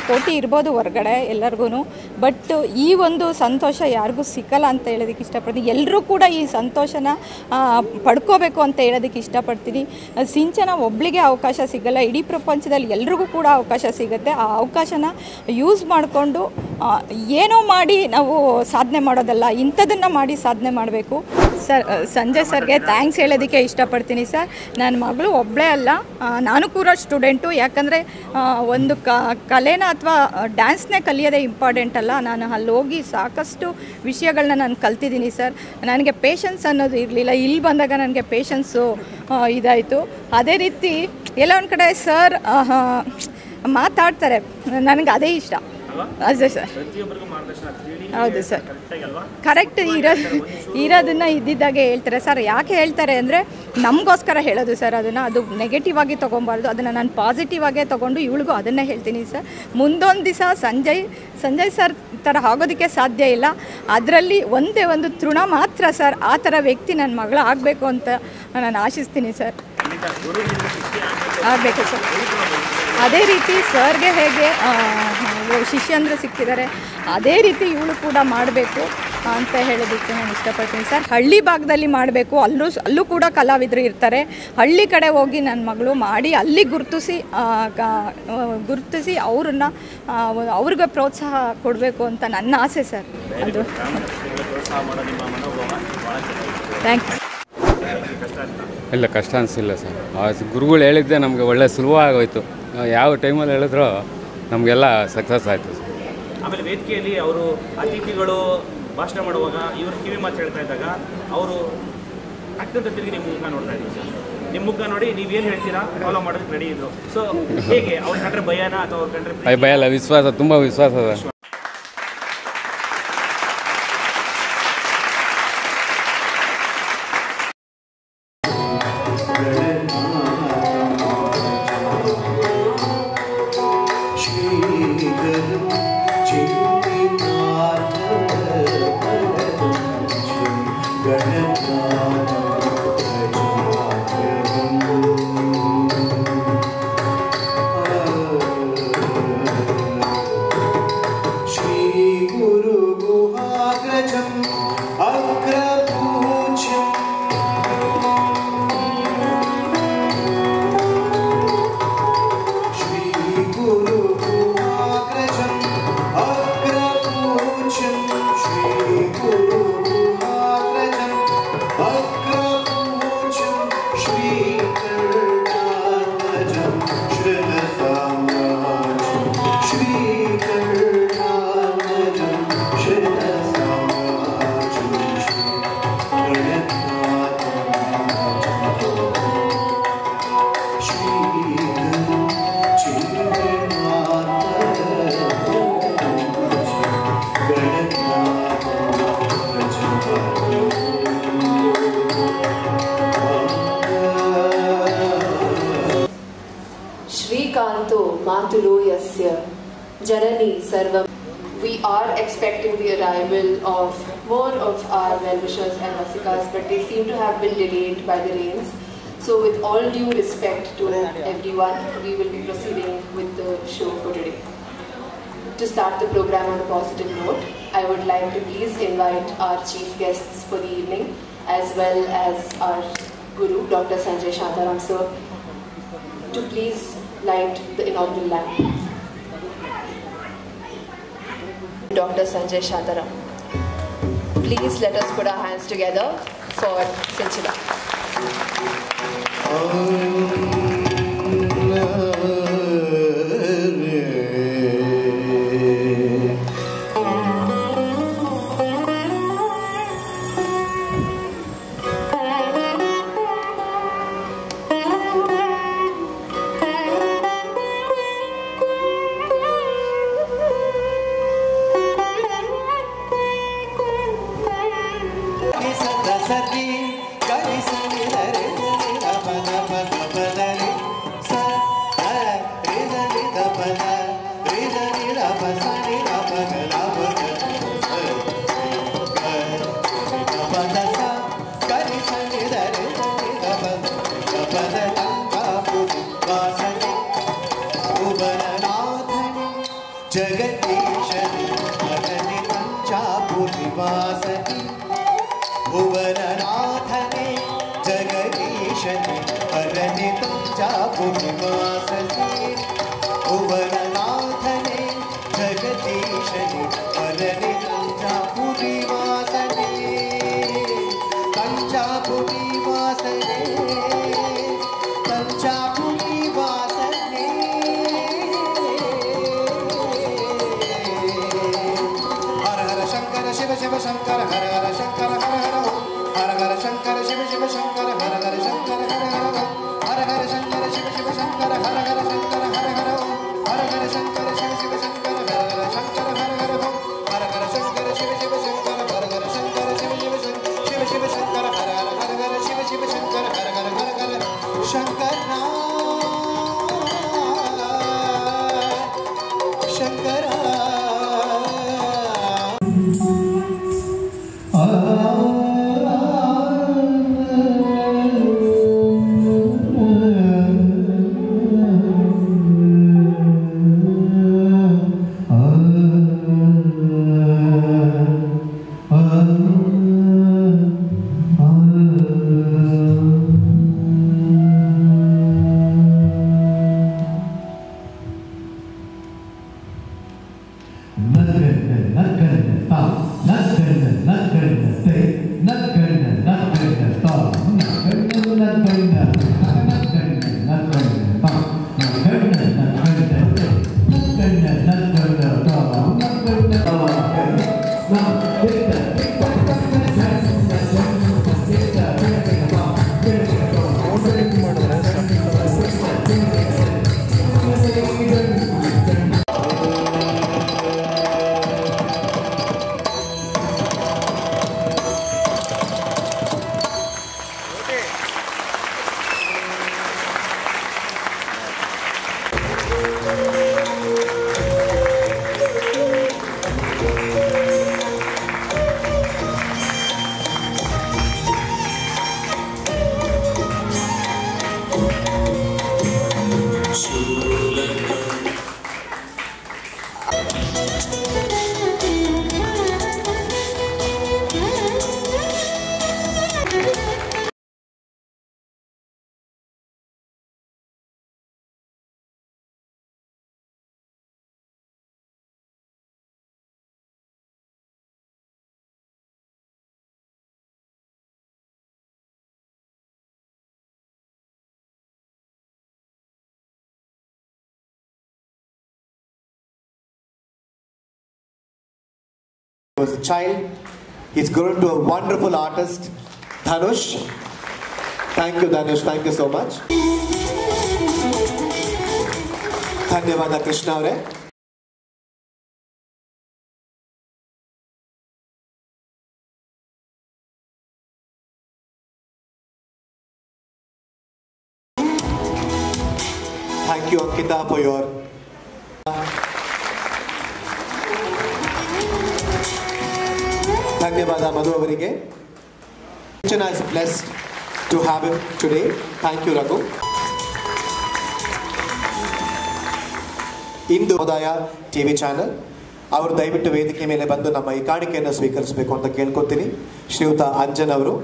ಕೋಟಿ ಇರ್ಬೋದು ಹೊರಗಡೆ ಎಲ್ಲರಿಗೂ ಬಟ್ ಈ ಒಂದು ಸಂತೋಷ ಯಾರಿಗೂ ಸಿಕ್ಕಲ್ಲ ಅಂತ ಹೇಳೋದಕ್ಕೆ ಇಷ್ಟಪಡ್ತೀನಿ ಎಲ್ಲರೂ ಕೂಡ ಈ ಸಂತೋಷನ ಆ, ಪಡ್ಕೋಬೇಕು ಅಂತ ಹೇಳೋದಕ್ಕೆ ಇಷ್ಟಪಡ್ತೀನಿ ಸಿಂಚನ ಒಬ್ಳಿಗೆ ಅವಕಾಶ ಸಿಗಲ್ಲ ಇಡೀ ಪ್ರಪಂಚದಲ್ಲಿ ಎಲ್ರಿಗೂ ಕೂಡ ಅವಕಾಶ ಸಿಗುತ್ತೆ ಆ ಅವಕಾಶನ ಯೂಸ್ ಮಾಡಿಕೊಂಡು ಏನೋ ಮಾಡಿ ನಾವು ಸಾಧನೆ ಮಾಡೋದಲ್ಲ ಇಂಥದನ್ನು ಮಾಡಿ ಸಾಧನೆ ಮಾಡಬೇಕು ಸರ್ ಸಂಜಯ್ ಸರ್ಗೆ ಥ್ಯಾಂಕ್ಸ್ ಹೇಳೋದಕ್ಕೆ ಇಷ್ಟಪಡ್ತೀನಿ ಸರ್ ನನ್ನ ಮಗಳು ಒಬ್ಬಳೇ ಅಲ್ಲ ಆ, ನಾನು ಕೂಡ ಸ್ಟೂಡೆಂಟು ಯಾಕಂದರೆ ಒಂದು ಕ ಕಲೆನ ಅಥವಾ ಡ್ಯಾನ್ಸ್ನೇ ಕಲಿಯೋದೇ ಇಂಪಾರ್ಟೆಂಟ್ ಅಲ್ಲ ನಾನು ಅಲ್ಲಿ ಹೋಗಿ ಸಾಕಷ್ಟು ವಿಷಯಗಳನ್ನ ನಾನು ಕಲ್ತಿದ್ದೀನಿ ಸರ್ ನನಗೆ ಪೇಷನ್ಸ್ ಅನ್ನೋದು ಇರಲಿಲ್ಲ ಇಲ್ಲಿ ಬಂದಾಗ ನನಗೆ ಪೇಷನ್ಸು ಇದಾಯಿತು ಅದೇ ರೀತಿ ಎಲ್ಲ ಒಂದು ಕಡೆ ಸರ್ ಮಾತಾಡ್ತಾರೆ ನನಗೆ ಅದೇ ಇಷ್ಟ ಅದೇ ಸರ್ ಪ್ರತಿಯೊಬ್ಬರಿಗೂ ಮಾರ್ಗದರ್ಶನ ತಿಳಿ ಹೌದು ಸರ್ ಕರೆಕ್ಟಾಗಿ ಅಲ್ವಾ ಕರೆಕ್ಟ್ ಇರೋ ಇರೋದನ್ನ ಇದ್ದಿದ್ದಾಗೆ ಹೇಳ್ತಾರೆ ಸರ್ ಯಾಕೆ ಹೇಳ್ತಾರೆ ಅಂದರೆ ನಮಗೋಸ್ಕರ ಹೇಳೋದು ಸರ್ ಅದನ್ನು ಅದು ನೆಗೆಟಿವ್ ಆಗಿ ತೊಗೊಬಾರ್ದು ಅದನ್ನು ನಾನು ಪಾಸಿಟಿವ್ ಆಗೇ ತೊಗೊಂಡು ಇವಳಿಗೂ ಅದನ್ನೇ ಹೇಳ್ತೀನಿ ಸರ್ ಮುಂದೊಂದು ದಿವಸ ಸಂಜಯ್ ಸಂಜಯ್ ಸರ್ ಥರ ಆಗೋದಕ್ಕೆ ಸಾಧ್ಯ ಇಲ್ಲ ಅದರಲ್ಲಿ ಒಂದೇ ಒಂದು ತೃಣ ಮಾತ್ರ ಸರ್ ಆ ಥರ ವ್ಯಕ್ತಿ ನನ್ನ ಮಗಳು ಆಗಬೇಕು ಅಂತ ನಾನು ಆಶಿಸ್ತೀನಿ ಸರ್ ಆಗಬೇಕು ಸರ್ ಅದೇ ರೀತಿ ಸರ್ಗೆ ಹೇಗೆ ಆ, ಶಿಷ್ಯಂದ್ರು ಸಿಕ್ಕಿದ್ದಾರೆ ಅದೇ ರೀತಿ ಇವಳು ಕೂಡ ಮಾಡಬೇಕು ಅಂತ ಹೇಳೋದಕ್ಕೆ ನಾನು ಇಷ್ಟಪಡ್ತೀನಿ ಸರ್ ಹಳ್ಳಿ ಭಾಗದಲ್ಲಿ ಮಾಡಬೇಕು ಅಲ್ಲೂ ಅಲ್ಲೂ ಕೂಡ ಕಲಾವಿದರು ಇರ್ತಾರೆ ಹಳ್ಳಿ ಕಡೆ ಹೋಗಿ ನನ್ನ ಮಗಳು ಮಾಡಿ ಅಲ್ಲಿ ಗುರುತಿಸಿ ಗುರುತಿಸಿ ಅವ್ರನ್ನ ಆ, ಅವ್ರಿಗೆ ಪ್ರೋತ್ಸಾಹ ಕೊಡಬೇಕು ಅಂತ ನನ್ನ ಆಸೆ ಸರ್ ಅದು ಪ್ರೋತ್ಸಾಹ ಮಾಡೋ ನಿಮ್ಮ ಮನೋಭಾವ ಭಾಳ ಚೆನ್ನಾಗಿದೆ ಥ್ಯಾಂಕ್ ಯು ಇಲ್ಲ ಕಷ್ಟ ಅನಿಸಿಲ್ಲ ಸರ್ ಆ ಗುರುಗಳು ಹೇಳಿದ್ದೆ ನಮಗೆ ಒಳ್ಳೆ ಸುಲಭ ಆಗೋಯ್ತು ನಾವು ಯಾವ ಟೈಮಲ್ಲಿ ಹೇಳಿದ್ರೋ ನಮಗೆಲ್ಲ ಸಕ್ಸಸ್ ಆಯಿತು ಸರ್ ಆಮೇಲೆ ವೇದಿಕೆಯಲ್ಲಿ ಅವರು ಅತಿಥಿಗಳು ಭಾಷಣ ಮಾಡುವಾಗ ಇವರು ಕಿವಿ ಮಾತು ಹೇಳ್ತಾ ಇದ್ದಾಗ ಅವರು ಅತ್ಯಂತ ತಿರುಗಿ ನಿಮ್ಮ ಮುಖ ನೋಡ್ತಾ ಇದ್ದೀವಿ ಸರ್ ನಿಮ್ಮ ಮುಖ ನೋಡಿ ನೀವೇನು ಹೇಳ್ತೀರಾ ಫಾಲೋ ಮಾಡೋದಕ್ಕೆ ರೆಡಿ ಇದ್ರು ಸೊ ಹೇಗೆ ಅವ್ರು ಕಂಡ್ರೆ ಭಯನಾ ಅಥವಾ ಅವ್ರು ಕಂಡ್ರೆ ಭಯ ಭಯ ಇಲ್ಲ ವಿಶ್ವಾಸ ತುಂಬ ವಿಶ್ವಾಸ ಅದ श्रीगुरुगुहाग्रजम् अग्रपूज्यम् श्रीगुरुगुहाग्रजम् अग्रपूज्यम् श्रीगुरुगुहाग्रजम् अग्रपूज्यम् श्रीकर्णाध्वजम् श्रीलताम्राजम् श्रीकर्णाध्वजम् श्रीलताम्राजम् श्रीकान्तो मातुलो यस्य जननी सर्वं We are expecting the arrival of more of our well-wishers and Rasikas, but they seem to have been delayed by the rains. So with all due respect to everyone, we will be proceeding with the show for today. To start the program on a positive note, I would like to please invite our chief guests for the evening, as well as our guru, Dr. Sanjay Shantaram sir, to please light the inaugural lamp. Dr. Sanjay Shantaram. Please let us put our hands together for Sinchila. ಸದಿ ಗರಿ ಸರಿ ದರೆ the ಪದ ಪದ ಪದ ರಿ ಸ ಹ ರಿ ದ ರಿ ದ ಪದ ರಿ ದ ರಿ ದ ಪ ಸ ರಿ ದ ಪ ಗ ಲ ಪ ಗ ಸ ಗ ಗ ಪದ ಸ ಗರಿ ಸರಿ ದರೆ ದ ದ ಪದ ದ ಪದ ದ ಗ ಪು ಗ ಸ ರಿ ಉಬರನಾಥನಿ निवासति भुवननाथने जगदीशने हरनि तुञ्जापु निवासति भुवननाथने जगदीशने हरनि तुञ्जापु निवासने तञ्जापु निवासने तञ्जापु निवासने हर हर शङ्कर शिव शिव शङ्कर हर हर शङ्कर हर हर ओं। हर हर शङ्कर शिव शिव शङ्कर हर हर शङ्कर हर हर ओं। हर हर शङ्कर शिव शिव शङ्कर हर हर शङ्कर हर हर ओं। हर हर शङ्कर शिव शिव शङ्कर हर हर शङ्कर हर हर ओं। हर हर शङ्कर शिव शिव शङ्कर हर हर शङ्कर शिव शिव शङ्कर शिव शिव शङ्कर हर हर हर हर शिव शिव शङ्कर हर हर हर हर Shankar Shankar was a child. He's grown to a wonderful artist. Dhanush. Thank you, Dhanush. Thank you so much. ಧನ್ಯವಾದ ಕೃಷ್ಣ ಅವರೇ thank you Ankita for your ಧನ್ಯವಾದ ಮಧು ಅವರಿಗೆ Archana is blessed to have him today. Thank you, Raghu. ಇಂದು ಸಮುದಾಯ TV channel ಅವರು ದಯವಿಟ್ಟು ವೇದಿಕೆ ಮೇಲೆ ಬಂದು ನಮ್ಮ ಈ ಕಾಣಿಕೆಯನ್ನು ಸ್ವೀಕರಿಸಬೇಕು ಅಂತ ಕೇಳ್ಕೊತೀನಿ ಶ್ರೀಯುತ ಅಂಜನ್ ಅವರು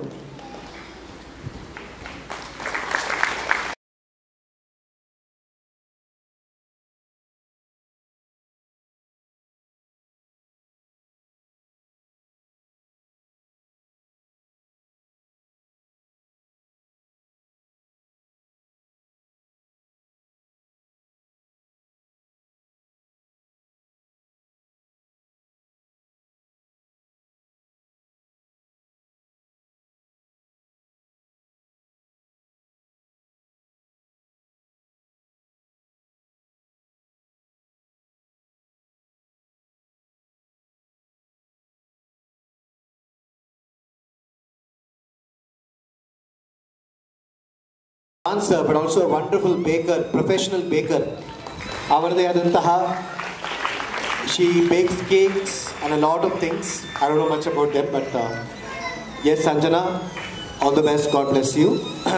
dancer but also a wonderful baker, professional baker. ಅವರದೇ ಆದಂತಹ she bakes cakes and a lot of things. I don't know much about them, but uh, yes, Sanjana, all the best. God bless you.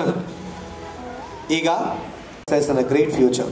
ಈಗ says in a great future.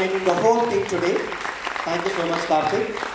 coordinating the whole thing today. Thank you so much, Karthik.